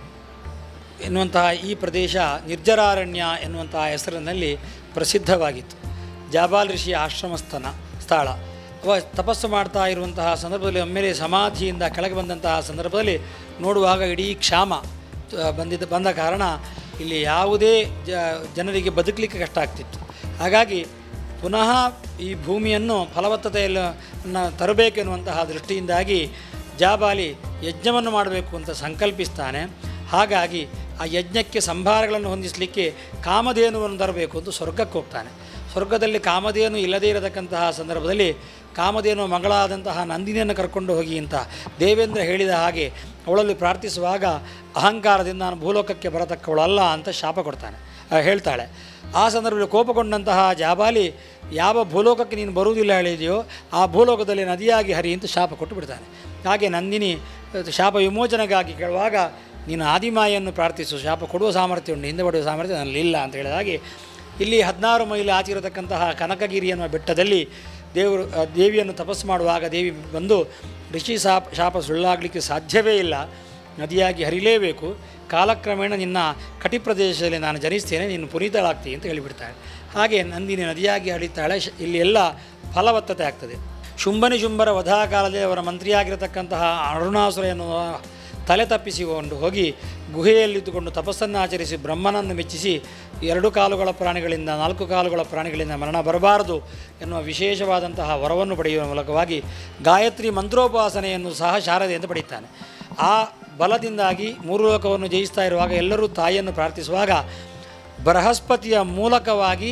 ಎನ್ನುವಂತಹ ಈ ಪ್ರದೇಶ ನಿರ್ಜರಾರಣ್ಯ ಎನ್ನುವಂತಹ ಹೆಸರಿನಲ್ಲಿ ಪ್ರಸಿದ್ಧವಾಗಿತ್ತು ಜಾಬಾಲ್ ಋಷಿಯ ಆಶ್ರಮ ಸ್ಥಾನ ಸ್ಥಳ ಅವ ತಪಸ್ಸು ಮಾಡ್ತಾ ಇರುವಂತಹ ಸಂದರ್ಭದಲ್ಲಿ ಒಮ್ಮೆಲೆ ಸಮಾಧಿಯಿಂದ ಕೆಳಗೆ ಬಂದಂತಹ ಸಂದರ್ಭದಲ್ಲಿ ನೋಡುವಾಗ ಇಡೀ ಕ್ಷಾಮ ಆ, ಬಂದಿದ್ದ ಬಂದ ಕಾರಣ ಇಲ್ಲಿ ಯಾವುದೇ ಜ ಜನರಿಗೆ ಬದುಕಲಿಕ್ಕೆ ಕಷ್ಟ ಆಗ್ತಿತ್ತು ಹಾಗಾಗಿ ಪುನಃ ಈ ಭೂಮಿಯನ್ನು ಫಲವತ್ತತೆಯಲ್ಲಿ ನ- ತರಬೇಕೆನ್ನುವಂತಹ ದೃಷ್ಟಿಯಿಂದಾಗಿ ಜಾಬಾಲಿ ಯಜ್ಞವನ್ನು ಮಾಡಬೇಕು ಅಂತ ಸಂಕಲ್ಪಿಸ್ತಾನೆ ಹಾಗಾಗಿ ಆ ಯಜ್ಞಕ್ಕೆ ಸಂಭಾರಗಳನ್ನು ಹೊಂದಿಸಲಿಕ್ಕೆ ಕಾಮಧೇನುವನ್ನು ತರಬೇಕು ಅಂತ ಸ್ವರ್ಗಕ್ಕೆ ಹೋಗ್ತಾನೆ ಸ್ವರ್ಗದಲ್ಲಿ ಕಾಮಧೇನು ಇಲ್ಲದೇ ಇರತಕ್ಕಂತಹ ಸಂದರ್ಭದಲ್ಲಿ ಕಾಮಧೇನು ಮಗಳಾದಂತಹ ನಂದಿನಿಯನ್ನು ಕರ್ಕೊಂಡು ಹೋಗಿ ಅಂತ ದೇವೇಂದ್ರ ಹೇಳಿದ ಹಾಗೆ ಅವಳಲ್ಲಿ ಪ್ರಾರ್ಥಿಸುವಾಗ ಅಹಂಕಾರದಿಂದ ನಾನು ಭೂಲೋಕಕ್ಕೆ ಬರತಕ್ಕವಳಲ್ಲ ಅಂತ ಶಾಪ ಕೊಡ್ತಾನೆ ಆ, ಹೇಳ್ತಾಳೆ ಆ ಸಂದರ್ಭದಲ್ಲಿ ಕೋಪಗೊಂಡಂತಹ ಜಾಬಾಲಿ ಯಾವ ಭೂಲೋಕಕ್ಕೆ ನೀನು ಬರುವುದಿಲ್ಲ ಹೇಳಿದೆಯೋ ಆ ಭೂಲೋಕದಲ್ಲಿ ನದಿಯಾಗಿ ಹರಿ ಅಂತ ಶಾಪ ಕೊಟ್ಟು ಬಿಡ್ತಾನೆ ಹಾಗೆ ನಂದಿನಿ ಅದು ಶಾಪ ವಿಮೋಚನೆಗಾಗಿ ಕೇಳುವಾಗ ನೀನು ಆದಿಮಾಯನ್ನು ಪ್ರಾರ್ಥಿಸು ಶಾಪ ಕೊಡುವ ಸಾಮರ್ಥ್ಯ ಉಂಟು ಹಿಂದೆ ಪಡುವ ಸಾಮರ್ಥ್ಯ ನನ್ನಲ್ಲಿ ಇಲ್ಲ ಅಂತ ಹೇಳಿದ ಹಾಗೆ ಇಲ್ಲಿ ಹದಿನಾರು ಮೈಲಿ ಆಚಿರತಕ್ಕಂತಹ ಕನಕಗಿರಿ ಎನ್ನುವ ಬೆಟ್ಟದಲ್ಲಿ ದೇವರು ಆ ದೇವಿಯನ್ನು ತಪಸ್ಸು ಮಾಡುವಾಗ ದೇವಿ ಬಂದು ಋಷಿ ಶಾಪ ಶಾಪ ಸುಳ್ಳಾಗಲಿಕ್ಕೆ ಸಾಧ್ಯವೇ ಇಲ್ಲ ನದಿಯಾಗಿ ಹರಿಲೇಬೇಕು ಕಾಲಕ್ರಮೇಣ ನಿನ್ನ ಕಟಿ ಪ್ರದೇಶದಲ್ಲಿ ನಾನು ಜನಿಸ್ತೇನೆ ನೀನು ಪುನೀತಳಾಗ್ತೀನಿ ಅಂತ ಹೇಳಿಬಿಡ್ತಾಳೆ ಹಾಗೆ ನಂದಿನಿ ನದಿಯಾಗಿ ಹರಿತಾಳೆ ಶ್- ಇಲ್ಲಿ ಎಲ್ಲ ಫಲವತ್ತತೆ ಆಗ್ತದೆ ಶುಂಭನಿ ಶುಂಭರ ವಧಾ ಕಾಲದಲ್ಲಿ ಅವರ ಮಂತ್ರಿಯಾಗಿರತಕ್ಕಂತಹ ಅರುಣಾಸುರ ಎನ್ನುವ ತಲೆ ತಪ್ಪಿಸಿಕೊಂಡು ಹೋಗಿ ಗುಹೆಯಲ್ಲಿದ್ದುಕೊಂಡು ತಪಸ್ಸನ್ನು ಆಚರಿಸಿ ಬ್ರಹ್ಮನನ್ನು ಮೆಚ್ಚಿಸಿ ಎರಡು ಕಾಲುಗಳ ಪ್ರಾಣಿಗಳಿಂದ ನಾಲ್ಕು ಕಾಲುಗಳ ಪ್ರಾಣಿಗಳಿಂದ ಮರಣ ಬರಬಾರದು ಎನ್ನುವ ವಿಶೇಷವಾದಂತಹ ವರವನ್ನು ಪಡೆಯುವ ಮೂಲಕವಾಗಿ ಗಾಯತ್ರಿ ಮಂತ್ರೋಪಾಸನೆಯನ್ನು ಸಹ ಶಾರದೆ ಎಂದು ಪಡೆಯುತ್ತಾನೆ ಆ ಬಲದಿಂದಾಗಿ ಮೂರು ಲೋಕವನ್ನು ಜಯಿಸ್ತಾ ಇರುವಾಗ ಎಲ್ಲರೂ ತಾಯಿಯನ್ನು ಪ್ರಾರ್ಥಿಸುವಾಗ ಬೃಹಸ್ಪತಿಯ ಮೂಲಕವಾಗಿ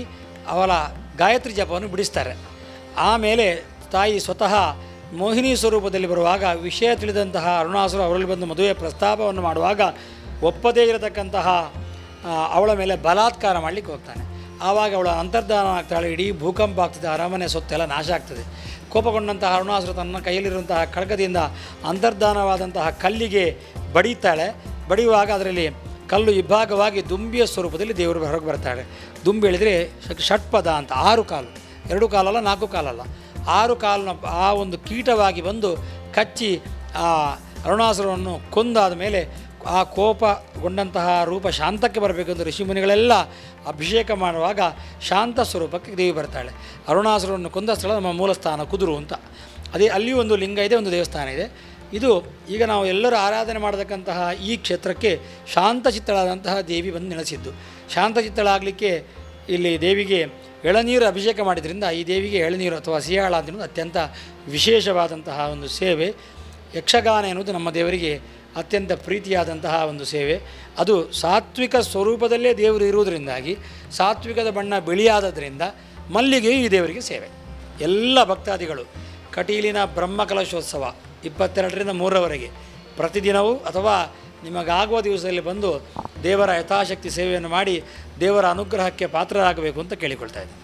ಅವಳ ಗಾಯತ್ರಿ ಜಪವನ್ನು ಬಿಡಿಸ್ತಾರೆ ಆಮೇಲೆ ತಾಯಿ ಸ್ವತಃ ಮೋಹಿನಿ ಸ್ವರೂಪದಲ್ಲಿ ಬರುವಾಗ ವಿಷಯ ತಿಳಿದಂತಹ ಅರುಣಾಸುರ ಅವರಲ್ಲಿ ಬಂದು ಮದುವೆ ಪ್ರಸ್ತಾಪವನ್ನು ಮಾಡುವಾಗ ಒಪ್ಪದೇ ಇರತಕ್ಕಂತಹ ಆ, ಅವಳ ಮೇಲೆ ಬಲಾತ್ಕಾರ ಮಾಡಲಿಕ್ಕೆ ಹೋಗ್ತಾನೆ ಆವಾಗ ಅವಳ ಅಂತರ್ಧಾನ ಆಗ್ತಾಳೆ ಇಡೀ ಭೂಕಂಪ ಆಗ್ತದೆ ಅರಮನೆ ಸೊತ್ತೆಲ್ಲ ನಾಶ ಆಗ್ತದೆ ಕೋಪಗೊಂಡಂತಹ ಅರುಣಾಸುರ ತನ್ನ ಕೈಯಲ್ಲಿರುವಂತಹ ಖಡ್ಗದಿಂದ ಅಂತರ್ಧಾನವಾದಂತಹ ಕಲ್ಲಿಗೆ ಬಡೀತಾಳೆ ಬಡಿಯುವಾಗ ಅದರಲ್ಲಿ ಕಲ್ಲು ಇಬ್ಬಾಗವಾಗಿ ದುಂಬಿಯ ಸ್ವರೂಪದಲ್ಲಿ ದೇವರು ಹೊರಗೆ ಬರ್ತಾಳೆ ದುಂಬಿ ಹೇಳಿದರೆ ಷಟ್ಪದ ಅಂತ ಆರು ಕಾಲು ಎರಡು ಕಾಲಲ್ಲ ನಾಲ್ಕು ಕಾಲಲ್ಲ ಆರು ಕಾಲಿನ ಆ ಒಂದು ಕೀಟವಾಗಿ ಬಂದು ಕಚ್ಚಿ ಆ ಅರುಣಾಸುರವನ್ನು ಕೊಂದಾದ ಮೇಲೆ ಆ ಕೋಪಗೊಂಡಂತಹ ರೂಪ ಶಾಂತಕ್ಕೆ ಬರಬೇಕೆಂದು ಋಷಿಮುನಿಗಳೆಲ್ಲ ಅಭಿಷೇಕ ಮಾಡುವಾಗ ಶಾಂತ ಸ್ವರೂಪಕ್ಕೆ ದೇವಿ ಬರ್ತಾಳೆ ಅರುಣಾಸುರವನ್ನು ಕೊಂದ ಸ್ಥಳ ನಮ್ಮ ಮೂಲಸ್ಥಾನ ಕುದುರು ಅಂತ ಅದೇ ಅಲ್ಲಿಯೂ ಒಂದು ಲಿಂಗ ಇದೆ ಒಂದು ದೇವಸ್ಥಾನ ಇದೆ ಇದು ಈಗ ನಾವು ಎಲ್ಲರೂ ಆರಾಧನೆ ಮಾಡತಕ್ಕಂತಹ ಈ ಕ್ಷೇತ್ರಕ್ಕೆ ಶಾಂತಚಿತ್ತಳಾದಂತಹ ದೇವಿ ಬಂದು ನೆಲೆಸಿದ್ದು ಶಾಂತಚಿತ್ತಳಾಗಲಿಕ್ಕೆ ಇಲ್ಲಿ ದೇವಿಗೆ ಎಳನೀರು ಅಭಿಷೇಕ ಮಾಡಿದ್ರಿಂದ ಈ ದೇವಿಗೆ ಎಳನೀರು ಅಥವಾ ಸಿಯಾಳ ಅಂತ ಅತ್ಯಂತ ವಿಶೇಷವಾದಂತಹ ಒಂದು ಸೇವೆ ಯಕ್ಷಗಾನ ಎನ್ನುವುದು ನಮ್ಮ ದೇವರಿಗೆ ಅತ್ಯಂತ ಪ್ರೀತಿಯಾದಂತಹ ಒಂದು ಸೇವೆ ಅದು ಸಾತ್ವಿಕ ಸ್ವರೂಪದಲ್ಲೇ ದೇವರು ಇರುವುದರಿಂದಾಗಿ ಸಾತ್ವಿಕದ ಬಣ್ಣ ಬಿಳಿಯಾದದ್ರಿಂದ ಮಲ್ಲಿಗೆಯು ಈ ದೇವರಿಗೆ ಸೇವೆ ಎಲ್ಲ ಭಕ್ತಾದಿಗಳು ಕಟೀಲಿನ ಬ್ರಹ್ಮಕಲಶೋತ್ಸವ ಇಪ್ಪತ್ತೆರಡರಿಂದ ಮೂರರವರೆಗೆ ಪ್ರತಿದಿನವೂ ಅಥವಾ ನಿಮಗಾಗುವ ದಿವಸದಲ್ಲಿ ಬಂದು ದೇವರ ಯಥಾಶಕ್ತಿ ಸೇವೆಯನ್ನು ಮಾಡಿ ದೇವರ ಅನುಗ್ರಹಕ್ಕೆ ಪಾತ್ರರಾಗಬೇಕು ಅಂತ ಕೇಳಿಕೊಳ್ತಾ ಇದ್ದೀನಿ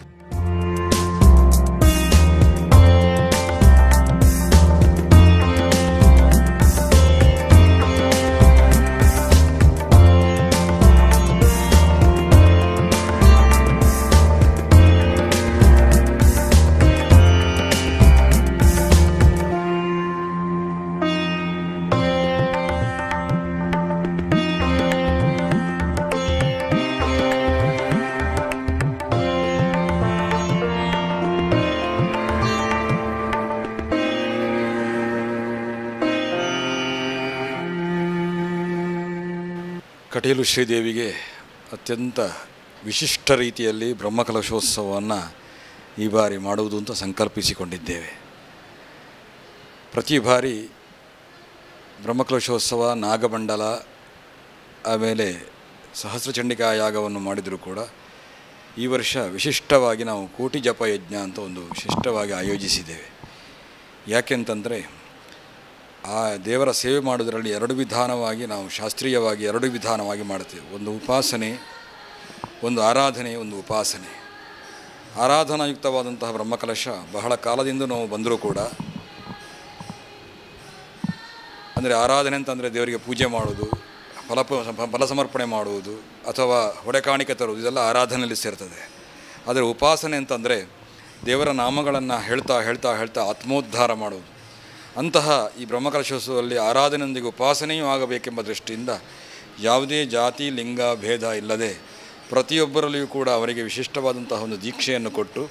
ಕಟೀಲು ಶ್ರೀದೇವಿಗೆ ಅತ್ಯಂತ ವಿಶಿಷ್ಟ ರೀತಿಯಲ್ಲಿ ಬ್ರಹ್ಮಕಲಶೋತ್ಸವವನ್ನು ಈ ಬಾರಿ ಮಾಡುವುದು ಅಂತ ಸಂಕಲ್ಪಿಸಿಕೊಂಡಿದ್ದೇವೆ ಪ್ರತಿ ಬಾರಿ ಬ್ರಹ್ಮಕಲಶೋತ್ಸವ ನಾಗಮಂಡಲ ಆಮೇಲೆ ಸಹಸ್ರಚಂಡಿಕಾ ಯಾಗವನ್ನು ಮಾಡಿದರೂ ಕೂಡ ಈ ವರ್ಷ ವಿಶಿಷ್ಟವಾಗಿ ನಾವು ಕೋಟಿ ಜಪ ಯಜ್ಞ ಅಂತ ಒಂದು ವಿಶಿಷ್ಟವಾಗಿ ಆಯೋಜಿಸಿದ್ದೇವೆ ಯಾಕೆಂತಂದರೆ ಆ ದೇವರ ಸೇವೆ ಮಾಡೋದರಲ್ಲಿ ಎರಡು ವಿಧಾನವಾಗಿ ನಾವು ಶಾಸ್ತ್ರೀಯವಾಗಿ ಎರಡು ವಿಧಾನವಾಗಿ ಮಾಡ್ತೇವೆ ಒಂದು ಉಪಾಸನೆ ಒಂದು ಆರಾಧನೆ ಒಂದು ಉಪಾಸನೆ ಆರಾಧನಾಯುಕ್ತವಾದಂತಹ ಬ್ರಹ್ಮಕಲಶ ಬಹಳ ಕಾಲದಿಂದ ನಾವು ಬಂದರೂ ಕೂಡ ಅಂದರೆ ಆರಾಧನೆ ಅಂತಂದರೆ ದೇವರಿಗೆ ಪೂಜೆ ಮಾಡೋದು ಫಲ ಫಲ ಸಮರ್ಪಣೆ ಮಾಡುವುದು ಅಥವಾ ಹೊಡೆಕಾಣಿಕೆ ತರುವುದು ಇದೆಲ್ಲ ಆರಾಧನೆಯಲ್ಲಿ ಸೇರ್ತದೆ ಆದರೆ ಉಪಾಸನೆ ಅಂತಂದರೆ ದೇವರ ನಾಮಗಳನ್ನು ಹೇಳ್ತಾ ಹೇಳ್ತಾ ಹೇಳ್ತಾ ಆತ್ಮೋದ್ಧಾರ ಮಾಡುವುದು ಅಂತಹ ಈ ಬ್ರಹ್ಮಕಲಶೋತ್ಸವದಲ್ಲಿ ಆರಾಧನೆಯೊಂದಿಗೆ ಉಪಾಸನೆಯೂ ಆಗಬೇಕೆಂಬ ದೃಷ್ಟಿಯಿಂದ ಯಾವುದೇ ಜಾತಿ ಲಿಂಗ ಭೇದ ಇಲ್ಲದೆ ಪ್ರತಿಯೊಬ್ಬರಲ್ಲಿಯೂ ಕೂಡ ಅವರಿಗೆ ವಿಶಿಷ್ಟವಾದಂತಹ ಒಂದು ದೀಕ್ಷೆಯನ್ನು ಕೊಟ್ಟು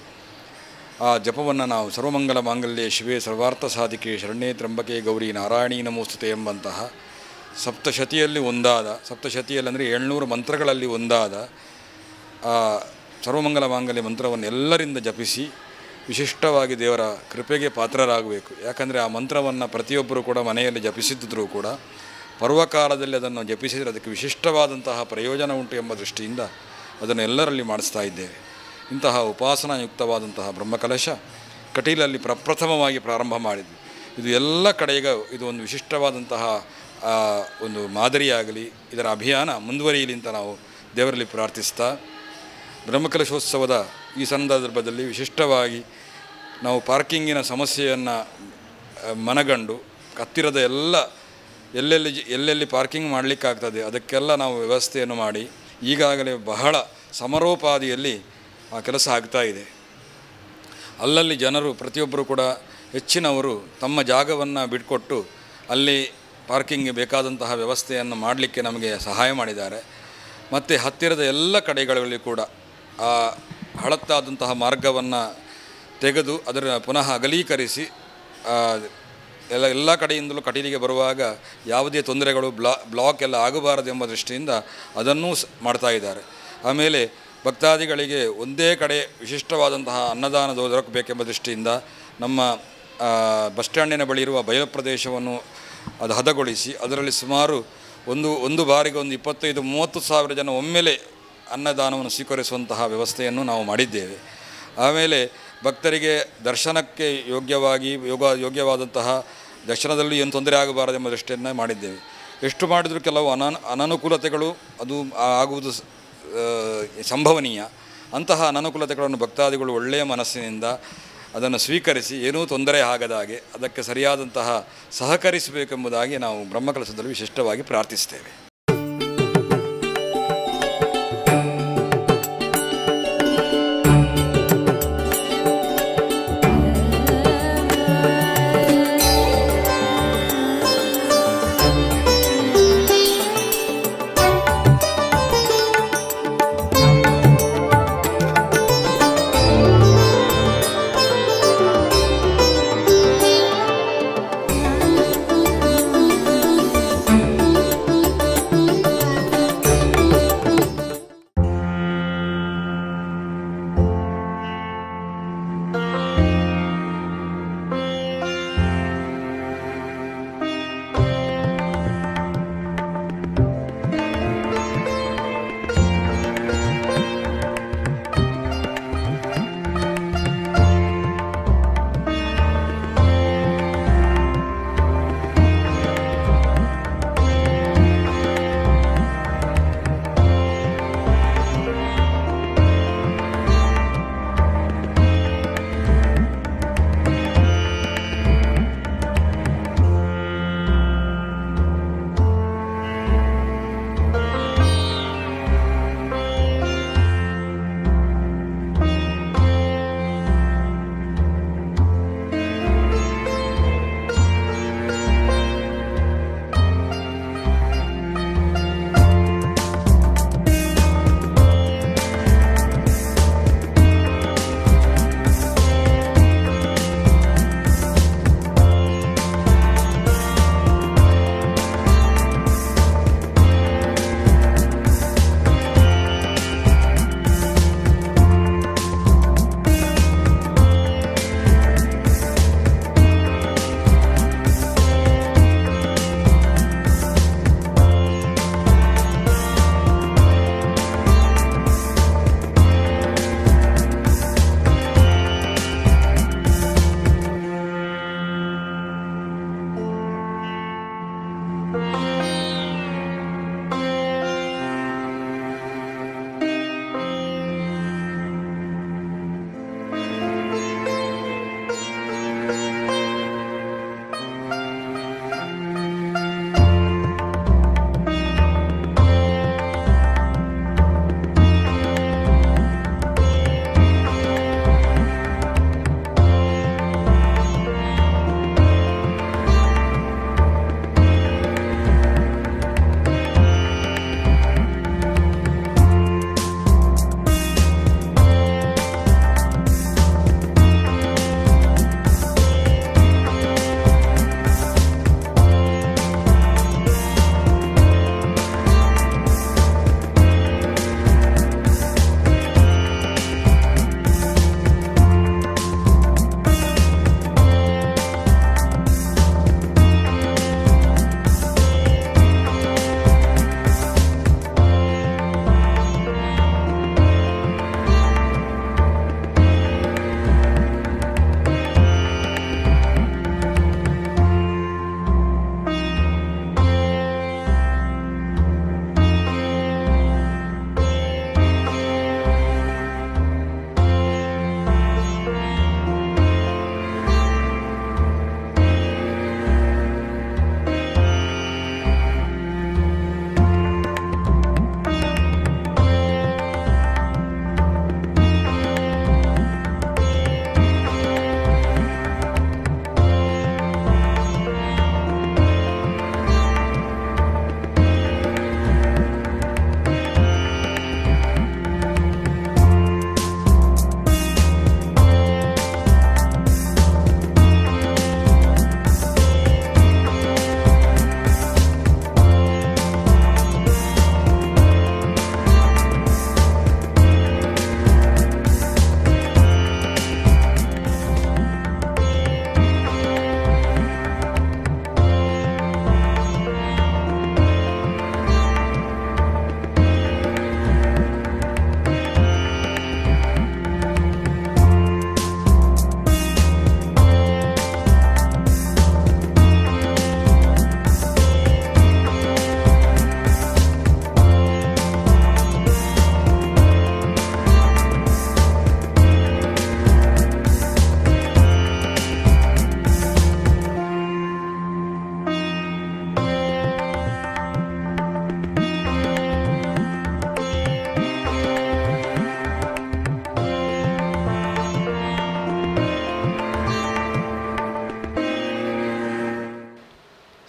ಆ ಜಪವನ್ನು ನಾವು ಸರ್ವಮಂಗಲ ಮಾಂಗಲ್ಯ ಶಿವೇ ಸರ್ವಾರ್ಥ ಸಾಧಿಕೆ ಶರಣ್ಯೇ ತ್ರಂಬಕೆ ಗೌರಿ ನಾರಾಯಣೀ ನಮೋಸ್ತುತೆ ಎಂಬಂತಹ ಸಪ್ತಶತಿಯಲ್ಲಿ ಒಂದಾದ ಸಪ್ತಶತಿಯಲ್ಲಿ ಅಂದರೆ ಏಳ್ನೂರು ಮಂತ್ರಗಳಲ್ಲಿ ಒಂದಾದ ಆ ಸರ್ವಮಂಗಲ ಮಾಂಗಲ್ಯ ಮಂತ್ರವನ್ನು ಎಲ್ಲರಿಂದ ಜಪಿಸಿ ವಿಶಿಷ್ಟವಾಗಿ ದೇವರ ಕೃಪೆಗೆ ಪಾತ್ರರಾಗಬೇಕು ಯಾಕಂದರೆ ಆ ಮಂತ್ರವನ್ನು ಪ್ರತಿಯೊಬ್ಬರು ಕೂಡ ಮನೆಯಲ್ಲಿ ಜಪಿಸಿದ್ದರೂ ಕೂಡ ಪರ್ವಕಾಲದಲ್ಲಿ ಅದನ್ನು ಜಪಿಸಿದರೆ ಅದಕ್ಕೆ ವಿಶಿಷ್ಟವಾದಂತಹ ಪ್ರಯೋಜನ ಉಂಟು ಎಂಬ ದೃಷ್ಟಿಯಿಂದ ಅದನ್ನು ಎಲ್ಲರಲ್ಲಿ ಮಾಡಿಸ್ತಾ ಇದ್ದೇವೆ ಇಂತಹ ಉಪಾಸನಾಯುಕ್ತವಾದಂತಹ ಬ್ರಹ್ಮಕಲಶ ಕಟೀಲಲ್ಲಿ ಪ್ರಪ್ರಥಮವಾಗಿ ಪ್ರಾರಂಭ ಮಾಡಿದ್ವಿ ಇದು ಎಲ್ಲ ಕಡೆಗೆ ಇದು ಒಂದು ವಿಶಿಷ್ಟವಾದಂತಹ ಆ, ಒಂದು ಮಾದರಿಯಾಗಲಿ ಇದರ ಅಭಿಯಾನ ಮುಂದುವರಿಯಲಿ ಅಂತ ನಾವು ದೇವರಲ್ಲಿ ಪ್ರಾರ್ಥಿಸ್ತಾ ಬ್ರಹ್ಮಕಲಶೋತ್ಸವದ ಈ ಸಂದರ್ಭದಲ್ಲಿ ವಿಶಿಷ್ಟವಾಗಿ ನಾವು ಪಾರ್ಕಿಂಗಿನ ಸಮಸ್ಯೆಯನ್ನು ಆ, ಮನಗಂಡು ಹತ್ತಿರದ ಎಲ್ಲ ಎಲ್ಲೆಲ್ಲಿ ಜಿ- ಎಲ್ಲೆಲ್ಲಿ ಪಾರ್ಕಿಂಗ್ ಮಾಡಲಿಕ್ಕಾಗ್ತದೆ ಅದಕ್ಕೆಲ್ಲ ನಾವು ವ್ಯವಸ್ಥೆಯನ್ನು ಮಾಡಿ ಈಗಾಗಲೇ ಬಹಳ ಸಮರೋಪಾದಿಯಲ್ಲಿ ಆ ಕೆಲಸ ಆಗ್ತಾ ಇದೆ ಅಲ್ಲಲ್ಲಿ ಜನರು ಪ್ರತಿಯೊಬ್ಬರು ಕೂಡ ಹೆಚ್ಚಿನವರು ತಮ್ಮ ಜಾಗವನ್ನು ಬಿಟ್ಕೊಟ್ಟು ಅಲ್ಲಿ ಪಾರ್ಕಿಂಗ್ಗೆ ಬೇಕಾದಂತಹ ವ್ಯವಸ್ಥೆಯನ್ನು ಮಾಡಲಿಕ್ಕೆ ನಮಗೆ ಸಹಾಯ ಮಾಡಿದ್ದಾರೆ ಮತ್ತು ಹತ್ತಿರದ ಎಲ್ಲ ಕಡೆಗಳಲ್ಲಿ ಕೂಡ ಆ ಹಳತ್ತಾದಂತಹ ಮಾರ್ಗವನ್ನು ತೆಗೆದು ಅದರ ಪುನಃ ಅಗಲೀಕರಿಸಿ ಆ, ಎಲ್ಲ ಎಲ್ಲ ಕಡೆಯಿಂದಲೂ ಕಟೀಲಿಗೆ ಬರುವಾಗ ಯಾವುದೇ ತೊಂದರೆಗಳು ಬ್ಲಾ ಬ್ಲಾಕ್ ಎಲ್ಲ ಆಗಬಾರದು ಎಂಬ ದೃಷ್ಟಿಯಿಂದ ಅದನ್ನೂ ಸ್ ಮಾಡ್ತಾ ಇದ್ದಾರೆ ಆಮೇಲೆ ಭಕ್ತಾದಿಗಳಿಗೆ ಒಂದೇ ಕಡೆ ವಿಶಿಷ್ಟವಾದಂತಹ ಅನ್ನದಾನ ದೊರಕಬೇಕೆಂಬ ದೃಷ್ಟಿಯಿಂದ ನಮ್ಮ ಆ, ಬಸ್ ಸ್ಟ್ಯಾಂಡಿನ ಬಳಿ ಇರುವ ಬಯಲು ಪ್ರದೇಶವನ್ನು ಅದು ಹದಗೊಳಿಸಿ ಅದರಲ್ಲಿ ಸುಮಾರು ಒಂದು ಒಂದು ಬಾರಿಗೆ ಒಂದು ಇಪ್ಪತ್ತೈದು ಮೂವತ್ತು ಸಾವಿರ ಜನ ಒಮ್ಮೆಲೆ ಅನ್ನದಾನವನ್ನು ಸ್ವೀಕರಿಸುವಂತಹ ವ್ಯವಸ್ಥೆಯನ್ನು ನಾವು ಮಾಡಿದ್ದೇವೆ ಆಮೇಲೆ ಭಕ್ತರಿಗೆ ದರ್ಶನಕ್ಕೆ ಯೋಗ್ಯವಾಗಿ ಯೋಗ ಯೋಗ್ಯವಾದಂತಹ ದರ್ಶನದಲ್ಲಿ ಏನು ತೊಂದರೆ ಆಗಬಾರದೆಂಬ ದೃಷ್ಟಿಯನ್ನು ಮಾಡಿದ್ದೇವೆ ಎಷ್ಟು ಮಾಡಿದರೂ ಕೆಲವು ಅನಾನ ಅನನುಕೂಲತೆಗಳು ಅದು ಆ- ಆಗುವುದು ಸ- ಆ, ಸಂಭವನೀಯ ಅಂತಹ ಅನನುಕೂಲತೆಗಳನ್ನು ಭಕ್ತಾದಿಗಳು ಒಳ್ಳೆಯ ಮನಸ್ಸಿನಿಂದ ಅದನ್ನು ಸ್ವೀಕರಿಸಿ ಏನೂ ತೊಂದರೆ ಆಗದ ಹಾಗೆ ಅದಕ್ಕೆ ಸರಿಯಾದಂತಹ ಸಹಕರಿಸಬೇಕೆಂಬುದಾಗಿ ನಾವು ಬ್ರಹ್ಮಕಲಶದಲ್ಲಿ ವಿಶಿಷ್ಟವಾಗಿ ಪ್ರಾರ್ಥಿಸ್ತೇವೆ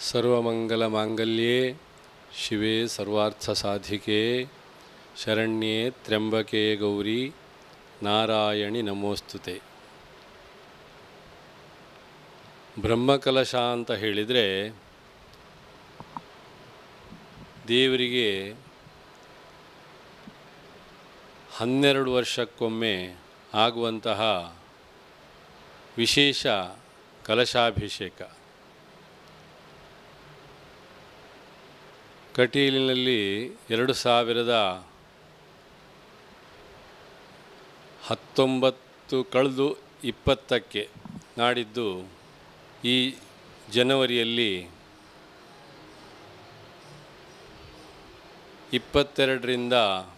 ಸರ್ವಮಂಗಲಮಾಂಗಲ್ಯೆ ಶಿವೆ ಸರ್ವಾರ್ಥಸಾಧಿಕೆ ಶರಣ್ಯೆ ತ್ರ್ಯಂಬಕೆ ಗೌರಿ ನಾರಾಯಣಿ ನಮೋಸ್ತುತೆ ಬ್ರಹ್ಮಕಲಶ ಅಂತ ಹೇಳಿದರೆ ದೇವರಿಗೆ ಹನ್ನೆರಡು ವರ್ಷಕ್ಕೊಮ್ಮೆ ಆಗುವಂತಹ ವಿಶೇಷ ಕಲಶಾಭಿಷೇಕ ಕಟೀಲಿನಲ್ಲಿ ಎರಡು ಸಾವಿರದ ಹತ್ತೊಂಬತ್ತು ಕಳೆದು ಇಪ್ಪತ್ತಕ್ಕೆ ನಾಡಿದ್ದು ಈ ಜನವರಿಯಲ್ಲಿ ಇಪ್ಪತ್ತೆರಡರಿಂದ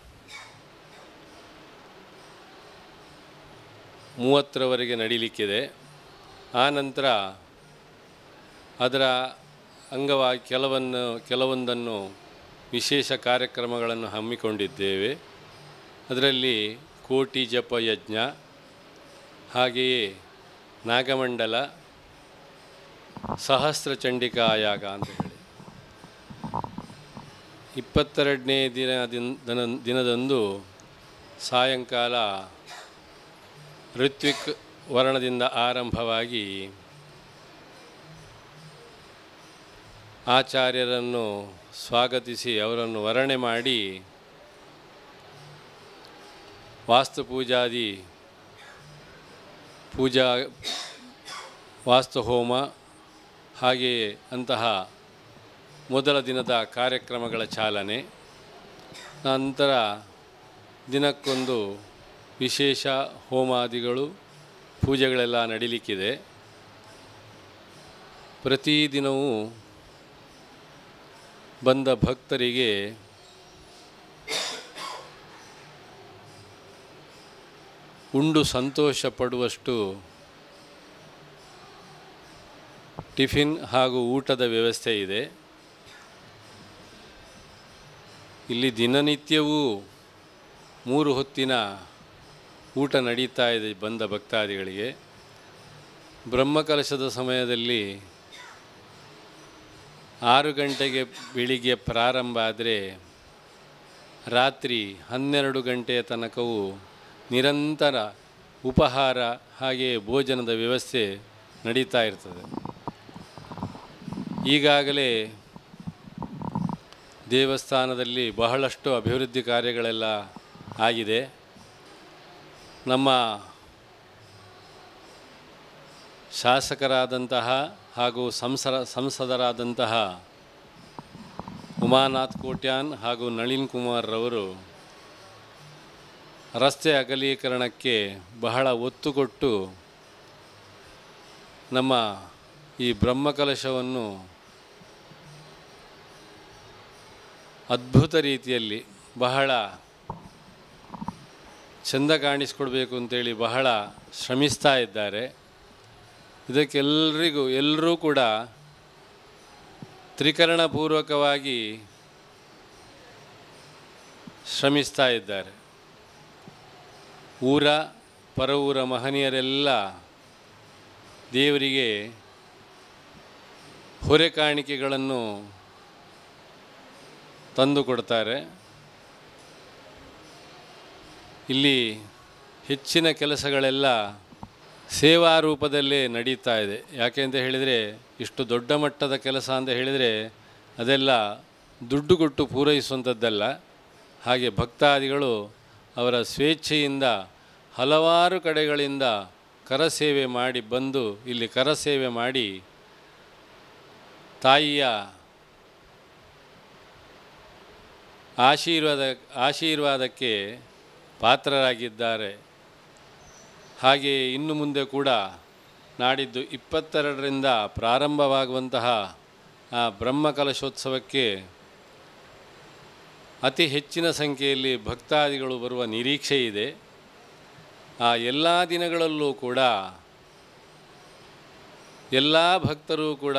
ಮೂವತ್ತರವರೆಗೆ ನಡೀಲಿಕ್ಕಿದೆ ಆ ನಂತರ ಅದರ ಅಂಗವಾಗಿ ಕೆಲವನ್ನು ಕೆಲವೊಂದನ್ನು ವಿಶೇಷ ಕಾರ್ಯಕ್ರಮಗಳನ್ನು ಹಮ್ಮಿಕೊಂಡಿದ್ದೇವೆ ಅದರಲ್ಲಿ ಕೋಟಿ ಜಪ ಯಜ್ಞ ಹಾಗೆಯೇ ನಾಗಮಂಡಲ ಸಹಸ್ರ ಚಂಡಿಕಾ ಯಾಗ ಅಂತ ಹೇಳಿ ಇಪ್ಪತ್ತೆರಡನೇ ದಿನ ದಿನ ದಿನದಂದು ಸಾಯಂಕಾಲ ಋತ್ವಿಕ್ ವರ್ಣದಿಂದ ಆರಂಭವಾಗಿ ಆಚಾರ್ಯರನ್ನು ಸ್ವಾಗತಿಸಿ ಅವರನ್ನು ವರ್ಣೆ ಮಾಡಿ ವಾಸ್ತುಪೂಜಾದಿ ಪೂಜಾ ವಾಸ್ತುಹೋಮ ಹಾಗೆಯೇ ಅಂತಹ ಮೊದಲ ದಿನದ ಕಾರ್ಯಕ್ರಮಗಳ ಚಾಲನೆ ನಂತರ ದಿನಕ್ಕೊಂದು ವಿಶೇಷ ಹೋಮಾದಿಗಳು ಪೂಜೆಗಳೆಲ್ಲ ನಡೀಲಿಕ್ಕಿದೆ ಪ್ರತಿದಿನವೂ ಬಂದ ಭಕ್ತರಿಗೆ ಉಂಡು ಸಂತೋಷ ಪಡುವಷ್ಟು ಟಿಫಿನ್ ಹಾಗೂ ಊಟದ ವ್ಯವಸ್ಥೆ ಇದೆ ಇಲ್ಲಿ ದಿನನಿತ್ಯವೂ ಮೂರು ಹೊತ್ತಿನ ಊಟ ನಡೀತಾ ಇದೆ ಬಂದ ಭಕ್ತಾದಿಗಳಿಗೆ ಬ್ರಹ್ಮಕಲಶದ ಸಮಯದಲ್ಲಿ ಆರು ಗಂಟೆಗೆ ಬೆಳಿಗ್ಗೆ ಪ್ರಾರಂಭ ಆದರೆ ರಾತ್ರಿ ಹನ್ನೆರಡು ಗಂಟೆಯ ತನಕವೂ ನಿರಂತರ ಉಪಹಾರ ಹಾಗೆಯೇ ಭೋಜನದ ವ್ಯವಸ್ಥೆ ನಡೀತಾ ಇರ್ತದೆ ಈಗಾಗಲೇ ದೇವಸ್ಥಾನದಲ್ಲಿ ಬಹಳಷ್ಟು ಅಭಿವೃದ್ಧಿ ಕಾರ್ಯಗಳೆಲ್ಲ ಆಗಿದೆ ನಮ್ಮ ಶಾಸಕರಾದಂತಹ ಹಾಗೂ ಸಂಸರ ಸಂಸದರಾದಂತಹ ಉಮಾನಾಥ್ ಕೋಟ್ಯಾನ್ ಹಾಗೂ ನಳಿನ್ ಕುಮಾರ್ ರವರು ರಸ್ತೆ ಅಗಲೀಕರಣಕ್ಕೆ ಬಹಳ ಒತ್ತು ಕೊಟ್ಟು ನಮ್ಮ ಈ ಬ್ರಹ್ಮಕಲಶವನ್ನು ಅದ್ಭುತ ರೀತಿಯಲ್ಲಿ ಬಹಳ ಚೆಂದ ಕಾಣಿಸ್ಕೊಡ್ಬೇಕು ಅಂತೇಳಿ ಬಹಳ ಶ್ರಮಿಸ್ತಾ ಇದ್ದಾರೆ ಇದಕ್ಕೆಲ್ಲರಿಗೂ ಎಲ್ಲರೂ ಕೂಡ ತ್ರಿಕರಣಪೂರ್ವಕವಾಗಿ ಶ್ರಮಿಸ್ತಾ ಇದ್ದಾರೆ ಊರ ಪರ ಊರ ಮಹನೀಯರೆಲ್ಲ ದೇವರಿಗೆ ಹೊರೆ ಕಾಣಿಕೆಗಳನ್ನು ತಂದು ಕೊಡ್ತಾರೆ ಇಲ್ಲಿ ಹೆಚ್ಚಿನ ಕೆಲಸಗಳೆಲ್ಲ ಸೇವಾ ರೂಪದಲ್ಲೇ ನಡೀತಾ ಇದೆ ಯಾಕೆ ಅಂತ ಹೇಳಿದರೆ ಇಷ್ಟು ದೊಡ್ಡ ಮಟ್ಟದ ಕೆಲಸ ಅಂತ ಹೇಳಿದರೆ ಅದೆಲ್ಲ ದುಡ್ಡು ಕೊಟ್ಟು ಪೂರೈಸುವಂಥದ್ದಲ್ಲ ಹಾಗೆ ಭಕ್ತಾದಿಗಳು ಅವರ ಸ್ವೇಚ್ಛೆಯಿಂದ ಹಲವಾರು ಕಡೆಗಳಿಂದ ಕರಸೇವೆ ಮಾಡಿ ಬಂದು ಇಲ್ಲಿ ಕರಸೇವೆ ಮಾಡಿ ತಾಯಿಯ ಆಶೀರ್ವಾದ ಆಶೀರ್ವಾದಕ್ಕೆ ಪಾತ್ರರಾಗಿದ್ದಾರೆ ಹಾಗೆ ಇನ್ನು ಮುಂದೆ ಕೂಡ ನಾಡಿದ್ದು ಇಪ್ಪತ್ತೆರಡರಿಂದ ಪ್ರಾರಂಭವಾಗುವಂತಹ ಆ ಬ್ರಹ್ಮಕಲಶೋತ್ಸವಕ್ಕೆ ಅತಿ ಹೆಚ್ಚಿನ ಸಂಖ್ಯೆಯಲ್ಲಿ ಭಕ್ತಾದಿಗಳು ಬರುವ ನಿರೀಕ್ಷೆ ಇದೆ ಆ ಎಲ್ಲ ದಿನಗಳಲ್ಲೂ ಕೂಡ ಎಲ್ಲ ಭಕ್ತರು ಕೂಡ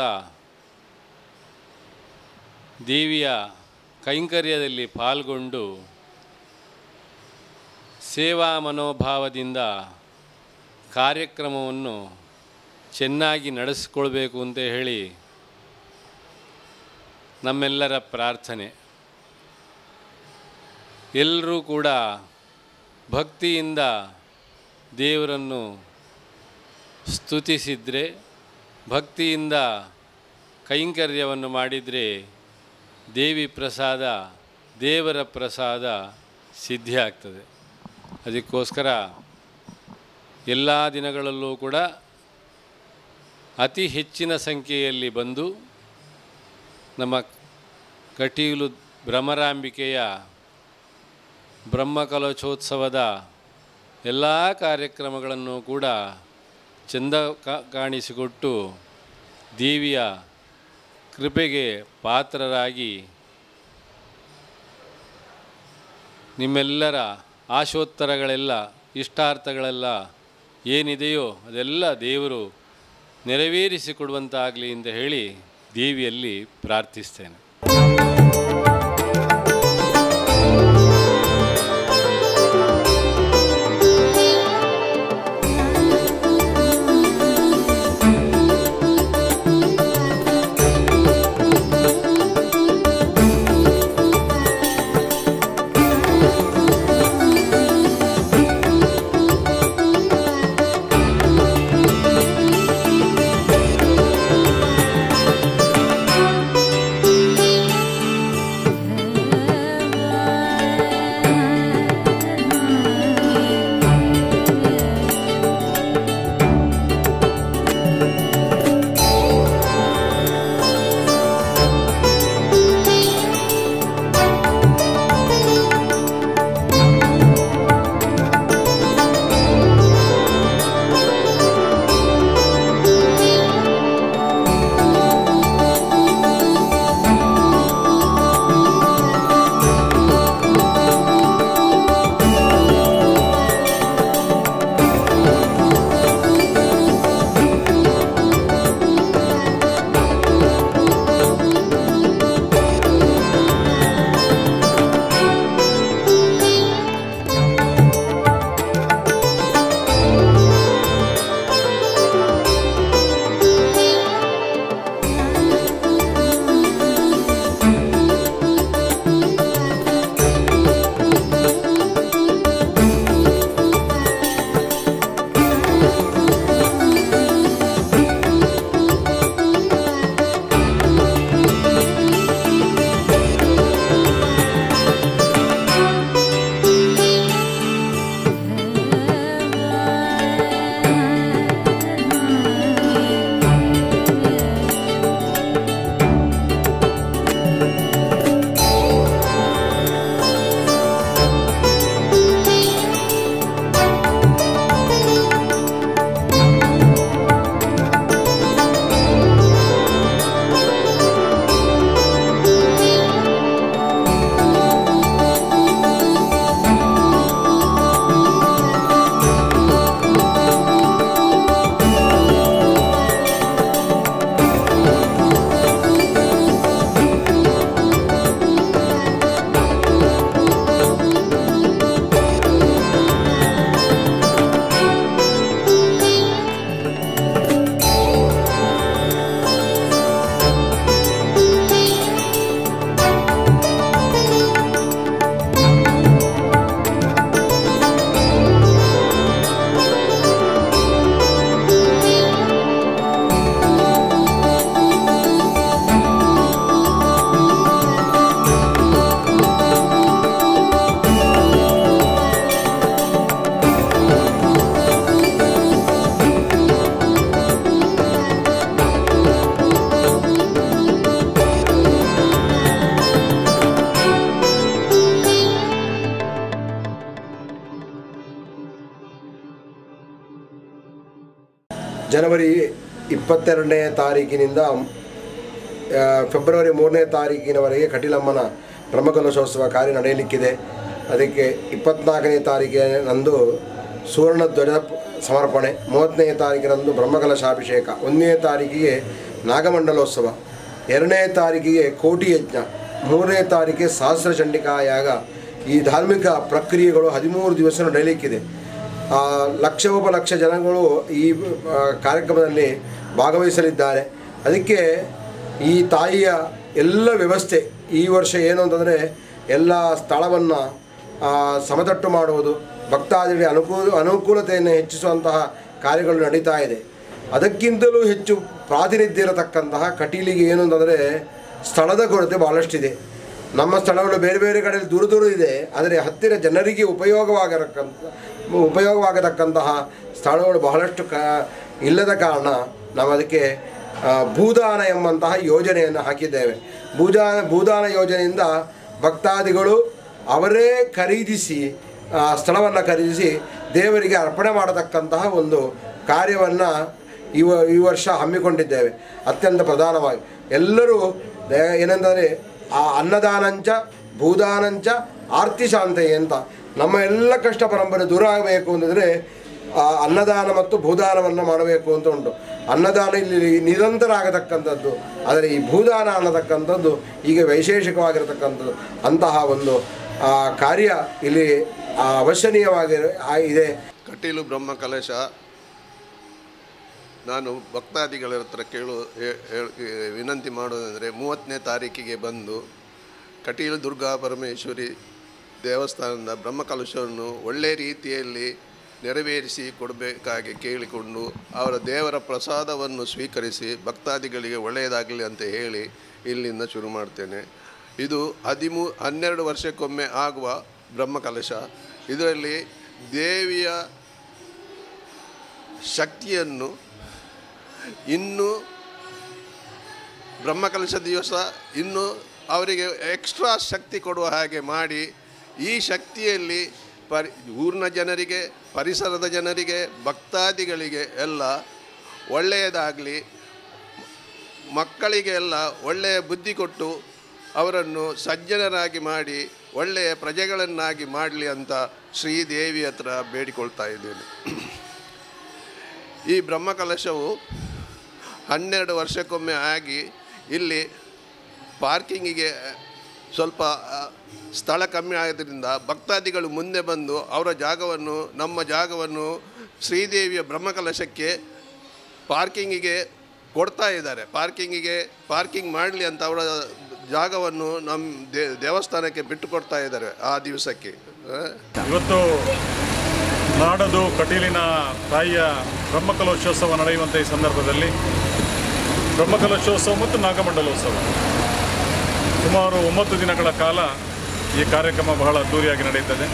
ದೇವಿಯ ಕೈಂಕರ್ಯದಲ್ಲಿ ಪಾಲ್ಗೊಂಡು ಸೇವಾ ಮನೋಭಾವದಿಂದ ಕಾರ್ಯಕ್ರಮವನ್ನು ಚೆನ್ನಾಗಿ ನಡೆಸಿಕೊಳ್ಬೇಕು ಅಂತ ಹೇಳಿ ನಮ್ಮೆಲ್ಲರ ಪ್ರಾರ್ಥನೆ ಎಲ್ಲರೂ ಕೂಡ ಭಕ್ತಿಯಿಂದ ದೇವರನ್ನು ಸ್ತುತಿಸಿದರೆ ಭಕ್ತಿಯಿಂದ ಕೈಂಕರ್ಯವನ್ನು ಮಾಡಿದರೆ ದೇವಿ ಪ್ರಸಾದ ದೇವರ ಪ್ರಸಾದ ಸಿದ್ಧಿ ಆಗ್ತದೆ ಅದಕ್ಕೋಸ್ಕರ ಎಲ್ಲ ದಿನಗಳಲ್ಲೂ ಕೂಡ ಅತಿ ಹೆಚ್ಚಿನ ಸಂಖ್ಯೆಯಲ್ಲಿ ಬಂದು ನಮ್ಮ ಕಟೀಲು ಭ್ರಮರಾಂಬಿಕೆಯ ಬ್ರಹ್ಮಕಲಶೋತ್ಸವದ ಎಲ್ಲ ಕಾರ್ಯಕ್ರಮಗಳನ್ನು ಕೂಡ ಚೆಂದ ಕಾ- ಕಾಣಿಸಿಕೊಟ್ಟು ದೇವಿಯ ಕೃಪೆಗೆ ಪಾತ್ರರಾಗಿ ನಿಮ್ಮೆಲ್ಲರ ಆಶೋತ್ತರಗಳೆಲ್ಲ ಇಷ್ಟಾರ್ಥಗಳೆಲ್ಲ ಏನಿದೆಯೋ ಅದೆಲ್ಲ ದೇವರು ನೆರವೇರಿಸಿಕೊಡುವಂತಾಗಲಿ ಅಂತ ಹೇಳಿ ದೇವಿಯಲ್ಲಿ ಪ್ರಾರ್ಥಿಸ್ತೇನೆ ಜನವರಿ ಇಪ್ಪತ್ತೆರಡನೇ ತಾರೀಕಿನಿಂದ ಆ, ಫೆಬ್ರವರಿ ಮೂರನೇ ತಾರೀಕಿನವರೆಗೆ ಕಟೀಲಮ್ಮನ ಬ್ರಹ್ಮಕಲಶೋತ್ಸವ ಕಾರ್ಯ ನಡೆಯಲಿಕ್ಕಿದೆ ಅದಕ್ಕೆ ಇಪ್ಪತ್ನಾಲ್ಕನೇ ತಾರೀಕಿನಂದು ಸುವರ್ಣ ಧ್ವಜ ಪ- ಸಮರ್ಪಣೆ ಮೂವತ್ತನೇ ತಾರೀಕಿನಂದು ಬ್ರಹ್ಮಕಲಶಾಭಿಷೇಕ ಒಂದನೇ ತಾರೀಕಿಗೆ ನಾಗಮಂಡಲೋತ್ಸವ ಎರಡನೇ ತಾರೀಕಿಗೆ ಕೋಟಿ ಯಜ್ಞ ಮೂರನೇ ತಾರೀಕಿಗೆ ಸಹಸ್ರ ಚಂಡಿಕಾ ಯಾಗ ಈ ಧಾರ್ಮಿಕ ಪ್ರಕ್ರಿಯೆಗಳು ಹದಿಮೂರು ದಿವಸ ನಡೆಯಲಿಕ್ಕಿದೆ ಆ, ಲಕ್ಷೋಪಲಕ್ಷ ಜನಗಳು ಈ ಆ, ಕಾರ್ಯಕ್ರಮದಲ್ಲಿ ಭಾಗವಹಿಸಲಿದ್ದಾರೆ ಅದಕ್ಕೆ ಈ ತಾಯಿಯ ಎಲ್ಲ ವ್ಯವಸ್ಥೆ ಈ ವರ್ಷ ಏನು ಅಂತಂದರೆ ಎಲ್ಲ ಸ್ಥಳವನ್ನು ಸಮತಟ್ಟು ಮಾಡುವುದು ಭಕ್ತಾದಿಗಳಿಗೆ ಅನುಕೂಲ ಅನುಕೂಲತೆಯನ್ನು ಹೆಚ್ಚಿಸುವಂತಹ ಕಾರ್ಯಗಳು ನಡೀತಾ ಇದೆ ಅದಕ್ಕಿಂತಲೂ ಹೆಚ್ಚು ಪ್ರಾತಿನಿಧ್ಯ ಇರತಕ್ಕಂತಹ ಕಟೀಲಿಗೆ ಏನು ಅಂತಂದರೆ ಸ್ಥಳದ ಕೊರತೆ ಭಾಳಷ್ಟಿದೆ ನಮ್ಮ ಸ್ಥಳಗಳು ಬೇರೆ ಬೇರೆ ಕಡೆಯಲ್ಲಿ ದೂರ ದೂರ ಇದೆ ಆದರೆ ಹತ್ತಿರ ಜನರಿಗೆ ಉಪಯೋಗವಾಗಿರಕ್ಕಂಥ ಉಪಯೋಗವಾಗತಕ್ಕಂತಹ ಸ್ಥಳಗಳು ಬಹಳಷ್ಟು ಕ ಇಲ್ಲದ ಕಾರಣ ನಾವು ಅದಕ್ಕೆ ಆ, ಭೂದಾನ ಎಂಬಂತಹ ಯೋಜನೆಯನ್ನು ಹಾಕಿದ್ದೇವೆ ಭೂದಾನ ಭೂದಾನ ಯೋಜನೆಯಿಂದ ಭಕ್ತಾದಿಗಳು ಅವರೇ ಖರೀದಿಸಿ ಆ ಸ್ಥಳವನ್ನು ಖರೀದಿಸಿ ದೇವರಿಗೆ ಅರ್ಪಣೆ ಮಾಡತಕ್ಕಂತಹ ಒಂದು ಕಾರ್ಯವನ್ನು ಈ ವ- ಈ ವರ್ಷ ಹಮ್ಮಿಕೊಂಡಿದ್ದೇವೆ ಅತ್ಯಂತ ಪ್ರಧಾನವಾಗಿ ಎಲ್ಲರೂ ದೇ- ಏನೆಂದರೆ ಆ ಅನ್ನದಾನಂಚ ಭೂದಾನಂಚ ಆರ್ತಿ ಶಾಂತಿ ಅಂತ ನಮ್ಮ ಎಲ್ಲ ಕಷ್ಟ ಪರಂಪರೆ ದೂರ ಆಗಬೇಕು ಅಂತಂದರೆ ಆ ಅನ್ನದಾನ ಮತ್ತು ಭೂದಾನವನ್ನು ಮಾಡಬೇಕು ಅಂತ ಉಂಟು ಅನ್ನದಾನ ಇಲ್ಲಿ ನಿರಂತರ ಆಗತಕ್ಕಂಥದ್ದು ಆದರೆ ಈ ಭೂದಾನ ಅನ್ನತಕ್ಕಂಥದ್ದು ಈಗ ವೈಶೇಷಿಕವಾಗಿರತಕ್ಕಂಥದ್ದು ಅಂತಹ ಒಂದು ಆ, ಕಾರ್ಯ ಇಲ್ಲಿ ಆ, ಅವಶ್ಯನೀಯವಾಗಿ ಆ- ಇದೆ ಕಟೀಲು ಬ್ರಹ್ಮ ಕಲಶ ನಾನು ಭಕ್ತಾದಿಗಳ ಹತ್ರ ಕೇಳು ಹೇ- ಹೇಳ್- ವಿನಂತಿ ಮಾಡೋದಂದರೆ ಮೂವತ್ತನೇ ತಾರೀಕಿಗೆ ಬಂದು ಕಟೀಲು ದುರ್ಗಾ ಪರಮೇಶ್ವರಿ ದೇವಸ್ಥಾನದ ಬ್ರಹ್ಮಕಲಶವನ್ನು ಒಳ್ಳೆಯ ರೀತಿಯಲ್ಲಿ ನೆರವೇರಿಸಿ ಕೊಡಬೇಕಾಗಿ ಕೇಳಿಕೊಂಡು ಅವರ ದೇವರ ಪ್ರಸಾದವನ್ನು ಸ್ವೀಕರಿಸಿ ಭಕ್ತಾದಿಗಳಿಗೆ ಒಳ್ಳೆಯದಾಗಲಿ ಅಂತ ಹೇಳಿ ಇಲ್ಲಿಂದ ಶುರು ಮಾಡ್ತೇನೆ ಇದು ಹದಿಮೂ ಹನ್ನೆರಡು ವರ್ಷಕ್ಕೊಮ್ಮೆ ಆಗುವ ಬ್ರಹ್ಮಕಲಶ ಇದರಲ್ಲಿ ದೇವಿಯ ಶಕ್ತಿಯನ್ನು ಇನ್ನೂ ಬ್ರಹ್ಮಕಲಶ ದಿವಸ ಇನ್ನೂ ಅವರಿಗೆ ಎಕ್ಸ್ಟ್ರಾ ಶಕ್ತಿ ಕೊಡುವ ಹಾಗೆ ಮಾಡಿ ಈ ಶಕ್ತಿಯಲ್ಲಿ ಪರಿ ಊರಿನ ಜನರಿಗೆ ಪರಿಸರದ ಜನರಿಗೆ ಭಕ್ತಾದಿಗಳಿಗೆ ಎಲ್ಲ ಒಳ್ಳೆಯದಾಗಲಿ ಮಕ್ಕಳಿಗೆ ಎಲ್ಲ ಒಳ್ಳೆಯ ಬುದ್ಧಿ ಕೊಟ್ಟು ಅವರನ್ನು ಸಜ್ಜನರಾಗಿ ಮಾಡಿ ಒಳ್ಳೆಯ ಪ್ರಜೆಗಳನ್ನಾಗಿ ಮಾಡಲಿ ಅಂತ ಶ್ರೀದೇವಿ ಹತ್ರ ಬೇಡಿಕೊಳ್ತಾ ಇದ್ದೇನೆ ಈ ಬ್ರಹ್ಮಕಲಶವು ಹನ್ನೆರಡು ವರ್ಷಕ್ಕೊಮ್ಮೆ ಆಗಿ ಇಲ್ಲಿ ಪಾರ್ಕಿಂಗಿಗೆ ಸ್ವಲ್ಪ ಆ, ಸ್ಥಳ ಕಮ್ಮಿ ಆಗೋದ್ರಿಂದ ಭಕ್ತಾದಿಗಳು ಮುಂದೆ ಬಂದು ಅವರ ಜಾಗವನ್ನು ನಮ್ಮ ಜಾಗವನ್ನು ಶ್ರೀದೇವಿಯ ಬ್ರಹ್ಮಕಲಶಕ್ಕೆ ಪಾರ್ಕಿಂಗಿಗೆ ಕೊಡ್ತಾ ಇದ್ದಾರೆ ಪಾರ್ಕಿಂಗಿಗೆ ಪಾರ್ಕಿಂಗ್ ಮಾಡಲಿ ಅಂತ ಅವರ ಜಾಗವನ್ನು ನಮ್ಮ ದೇ ದೇವಸ್ಥಾನಕ್ಕೆ ಬಿಟ್ಟು ಕೊಡ್ತಾ ಇದ್ದಾರೆ ಆ ದಿವಸಕ್ಕೆ ಆ, ಇವತ್ತು ನಾಡದು ಕಟೀಲಿನ ತಾಯಿಯ ಬ್ರಹ್ಮಕಲಶೋತ್ಸವ ನಡೆಯುವಂಥ ಈ ಸಂದರ್ಭದಲ್ಲಿ ಬ್ರಹ್ಮಕಲಶೋತ್ಸವ ಮತ್ತು ನಾಗಮಂಡಲೋತ್ಸವ ಸುಮಾರು ಒಂಬತ್ತು ದಿನಗಳ ಕಾಲ ಈ ಕಾರ್ಯಕ್ರಮ ಬಹಳ ಅದ್ದೂರಿಯಾಗಿ ನಡೆಯುತ್ತದೆ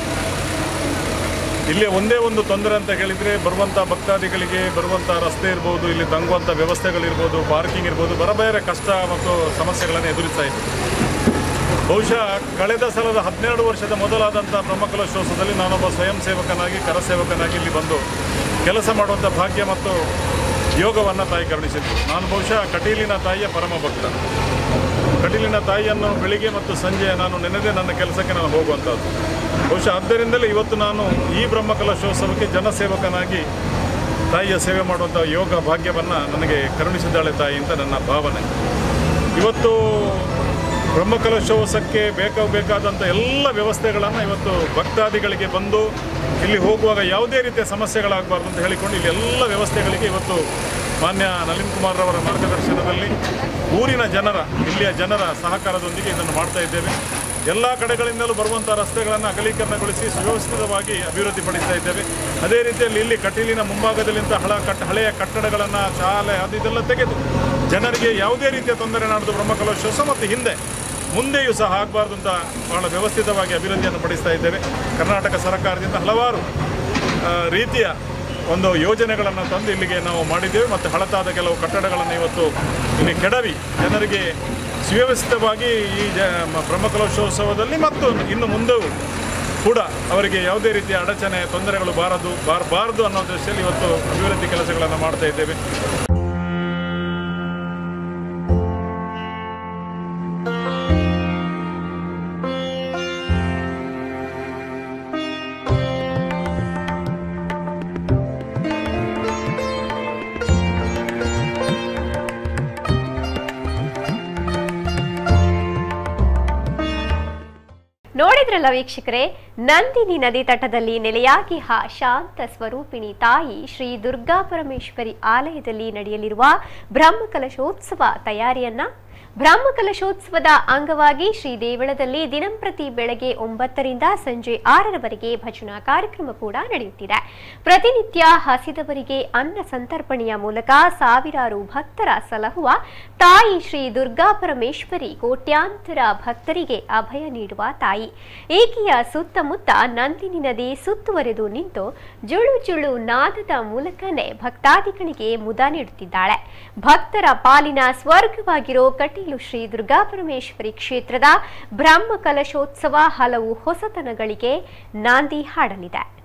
ಇಲ್ಲಿ ಒಂದೇ ಒಂದು ತೊಂದರೆ ಅಂತ ಹೇಳಿದರೆ ಬರುವಂಥ ಭಕ್ತಾದಿಗಳಿಗೆ ಬರುವಂಥ ರಸ್ತೆ ಇರ್ಬೋದು ಇಲ್ಲಿ ತಂಗುವಂಥ ವ್ಯವಸ್ಥೆಗಳಿರ್ಬೋದು ಪಾರ್ಕಿಂಗ್ ಇರ್ಬೋದು ಬರಬೇರೆ ಕಷ್ಟ ಮತ್ತು ಸಮಸ್ಯೆಗಳನ್ನು ಎದುರಿಸ್ತಾ ಇದ್ದೀವಿ ಬಹುಶಃ ಕಳೆದ ಸಲದ ಹದಿನೆರಡು ವರ್ಷದ ಮೊದಲಾದಂಥ ಬ್ರಹ್ಮಕಲಶೋತ್ಸವದಲ್ಲಿ ನಾನೊಬ್ಬ ಸ್ವಯಂ ಸೇವಕನಾಗಿ ಕರಸೇವಕನಾಗಿ ಇಲ್ಲಿ ಬಂದು ಕೆಲಸ ಮಾಡುವಂಥ ಭಾಗ್ಯ ಮತ್ತು ಯೋಗವನ್ನು ತಾಯಿ ಕರುಣಿಸಿದ್ದು ನಾನು ಬಹುಶಃ ಕಟೀಲಿನ ತಾಯಿಯ ಪರಮ ಭಕ್ತ ಕಟೀಲಿನ ತಾಯಿಯನ್ನು ಬೆಳಿಗ್ಗೆ ಮತ್ತು ಸಂಜೆ ನಾನು ನೆನೆದೇ ನನ್ನ ಕೆಲಸಕ್ಕೆ ನಾನು ಹೋಗುವಂಥದ್ದು ಬಹುಶಃ ಆದ್ದರಿಂದಲೇ ಇವತ್ತು ನಾನು ಈ ಬ್ರಹ್ಮಕಲಶೋತ್ಸವಕ್ಕೆ ಜನಸೇವಕನಾಗಿ ತಾಯಿಯ ಸೇವೆ ಮಾಡುವಂಥ ಯೋಗ ಭಾಗ್ಯವನ್ನು ನನಗೆ ಕರುಣಿಸಿದ್ದಾಳೆ ತಾಯಿ ಅಂತ ನನ್ನ ಭಾವನೆ ಇವತ್ತು ಬ್ರಹ್ಮಕಲಶೋತ್ಸವಕ್ಕೆ ಬೇಕಾ ಬೇಕಾದಂಥ ಎಲ್ಲ ವ್ಯವಸ್ಥೆಗಳನ್ನು ಇವತ್ತು ಭಕ್ತಾದಿಗಳಿಗೆ ಬಂದು ಇಲ್ಲಿ ಹೋಗುವಾಗ ಯಾವುದೇ ರೀತಿಯ ಸಮಸ್ಯೆಗಳಾಗಬಾರ್ದು ಅಂತ ಹೇಳಿಕೊಂಡು ಇಲ್ಲಿ ಎಲ್ಲ ವ್ಯವಸ್ಥೆಗಳಿಗೆ ಇವತ್ತು ಮಾನ್ಯ ನಳಿನ್ ಕುಮಾರ್ ಅವರ ಮಾರ್ಗದರ್ಶನದಲ್ಲಿ ಊರಿನ ಜನರ ಇಲ್ಲಿಯ ಜನರ ಸಹಕಾರದೊಂದಿಗೆ ಇದನ್ನು ಮಾಡ್ತಾ ಇದ್ದೇವೆ ಎಲ್ಲ ಕಡೆಗಳಿಂದಲೂ ಬರುವಂಥ ರಸ್ತೆಗಳನ್ನು ಅಗಲೀಕರಣಗೊಳಿಸಿ ಸುವ್ಯವಸ್ಥಿತವಾಗಿ ಅಭಿವೃದ್ಧಿಪಡಿಸ್ತಾ ಇದ್ದೇವೆ ಅದೇ ರೀತಿಯಲ್ಲಿ ಇಲ್ಲಿ ಕಟೀಲಿನ ಮುಂಭಾಗದಲ್ಲಿಂದ ಹಳ ಕಟ್ ಹಳೆಯ ಕಟ್ಟಡಗಳನ್ನು ಶಾಲೆ ಅದು ಇದೆಲ್ಲ ತೆಗೆದು ಜನರಿಗೆ ಯಾವುದೇ ರೀತಿಯ ತೊಂದರೆ ನಡೆದು ಬ್ರಹ್ಮಕಲಶೋತ್ಸವ ಮತ್ತು ಹಿಂದೆ ಮುಂದೆಯೂ ಸಹ ಆಗಬಾರ್ದು ಅಂತ ಬಹಳ ವ್ಯವಸ್ಥಿತವಾಗಿ ಅಭಿವೃದ್ಧಿಯನ್ನು ಪಡಿಸ್ತಾ ಇದ್ದೇವೆ ಕರ್ನಾಟಕ ಸರ್ಕಾರದಿಂದ ಹಲವಾರು ಆ, ರೀತಿಯ ಒಂದು ಯೋಜನೆಗಳನ್ನು ತಂದು ಇಲ್ಲಿಗೆ ನಾವು ಮಾಡಿದ್ದೇವೆ ಮತ್ತು ಹಳತಾದ ಕೆಲವು ಕಟ್ಟಡಗಳನ್ನು ಇವತ್ತು ಇಲ್ಲಿ ಕೆಡವಿ ಜನರಿಗೆ ಸುವ್ಯವಸ್ಥಿತವಾಗಿ ಈ ಜ ಮ- ಬ್ರಹ್ಮಕಲಶೋತ್ಸವದಲ್ಲಿ ಮತ್ತು ಇನ್ನು ಮುಂದೂ ಕೂಡ ಅವರಿಗೆ ಯಾವುದೇ ರೀತಿಯ ಅಡಚಣೆ ತೊಂದರೆಗಳು ಬಾರದು ಬಾರಬಾರದು ಅನ್ನೋ ದೃಷ್ಟಿಯಲ್ಲಿ ಇವತ್ತು ಅಭಿವೃದ್ಧಿ ಕೆಲಸಗಳನ್ನು ಮಾಡ್ತಾ ಇದ್ದೇವೆ ನೋಡಿದ್ರಲ್ಲ ವೀಕ್ಷಕರೇ ನಂದಿನಿ ನದಿ ತಟದಲ್ಲಿ ನೆಲೆಯಾಗಿ ಹಾ ಶಾಂತ ಸ್ವರೂಪಿಣಿ ತಾಯಿ ಶ್ರೀ ದುರ್ಗಾ ಪರಮೇಶ್ವರಿ ಆಲಯದಲ್ಲಿ ನಡೆಯಲಿರುವ ಬ್ರಹ್ಮಕಲಶೋತ್ಸವ ತಯಾರಿಯನ್ನ ಬ್ರಹ್ಮಕಲಶೋತ್ಸವದ ಅಂಗವಾಗಿ ಶ್ರೀ ದೇವಳದಲ್ಲಿ ದಿನಂಪ್ರತಿ ಬೆಳಗ್ಗೆ ಒಂಬತ್ತರಿಂದ ಸಂಜೆ ಆರರವರೆಗೆ ಭಜನಾ ಕಾರ್ಯಕ್ರಮ ಕೂಡ ನಡೆಯುತ್ತಿದೆ ಪ್ರತಿನಿತ್ಯ ಹಸಿದವರಿಗೆ ಅನ್ನ ಸಂತರ್ಪಣೆಯ ಮೂಲಕ ಸಾವಿರಾರು ಭಕ್ತರ ಸಲಹುವ ತಾಯಿ ಶ್ರೀ ದುರ್ಗಾ ಪರಮೇಶ್ವರಿ ಕೋಟ್ಯಾಂತರ ಭಕ್ತರಿಗೆ ಅಭಯ ನೀಡುವ ತಾಯಿ ಈಕೆಯ ಸುತ್ತಮುತ್ತ ನಂದಿನಿ ನದಿ ಸುತ್ತುವರೆದು ನಿಂತು ಜುಳು ಜುಳು ನಾದದ ಮೂಲಕನೇ ಭಕ್ತಾದಿಗಳಿಗೆ ಮುದ ನೀಡುತ್ತಿದ್ದಾಳೆ ಭಕ್ತರ ಪಾಲಿನ ಸ್ವರ್ಗವಾಗಿರೋ ಕಟೀಲು ಶ್ರೀ ದುರ್ಗಾ ಪರಮೇಶ್ವರಿ ಕ್ಷೇತ್ರದ ಬ್ರಹ್ಮ ಕಲಶೋತ್ಸವ ಹಲವು ಹೊಸತನಗಳಿಗೆ ನಾಂದಿ ಹಾಡಲಿದೆ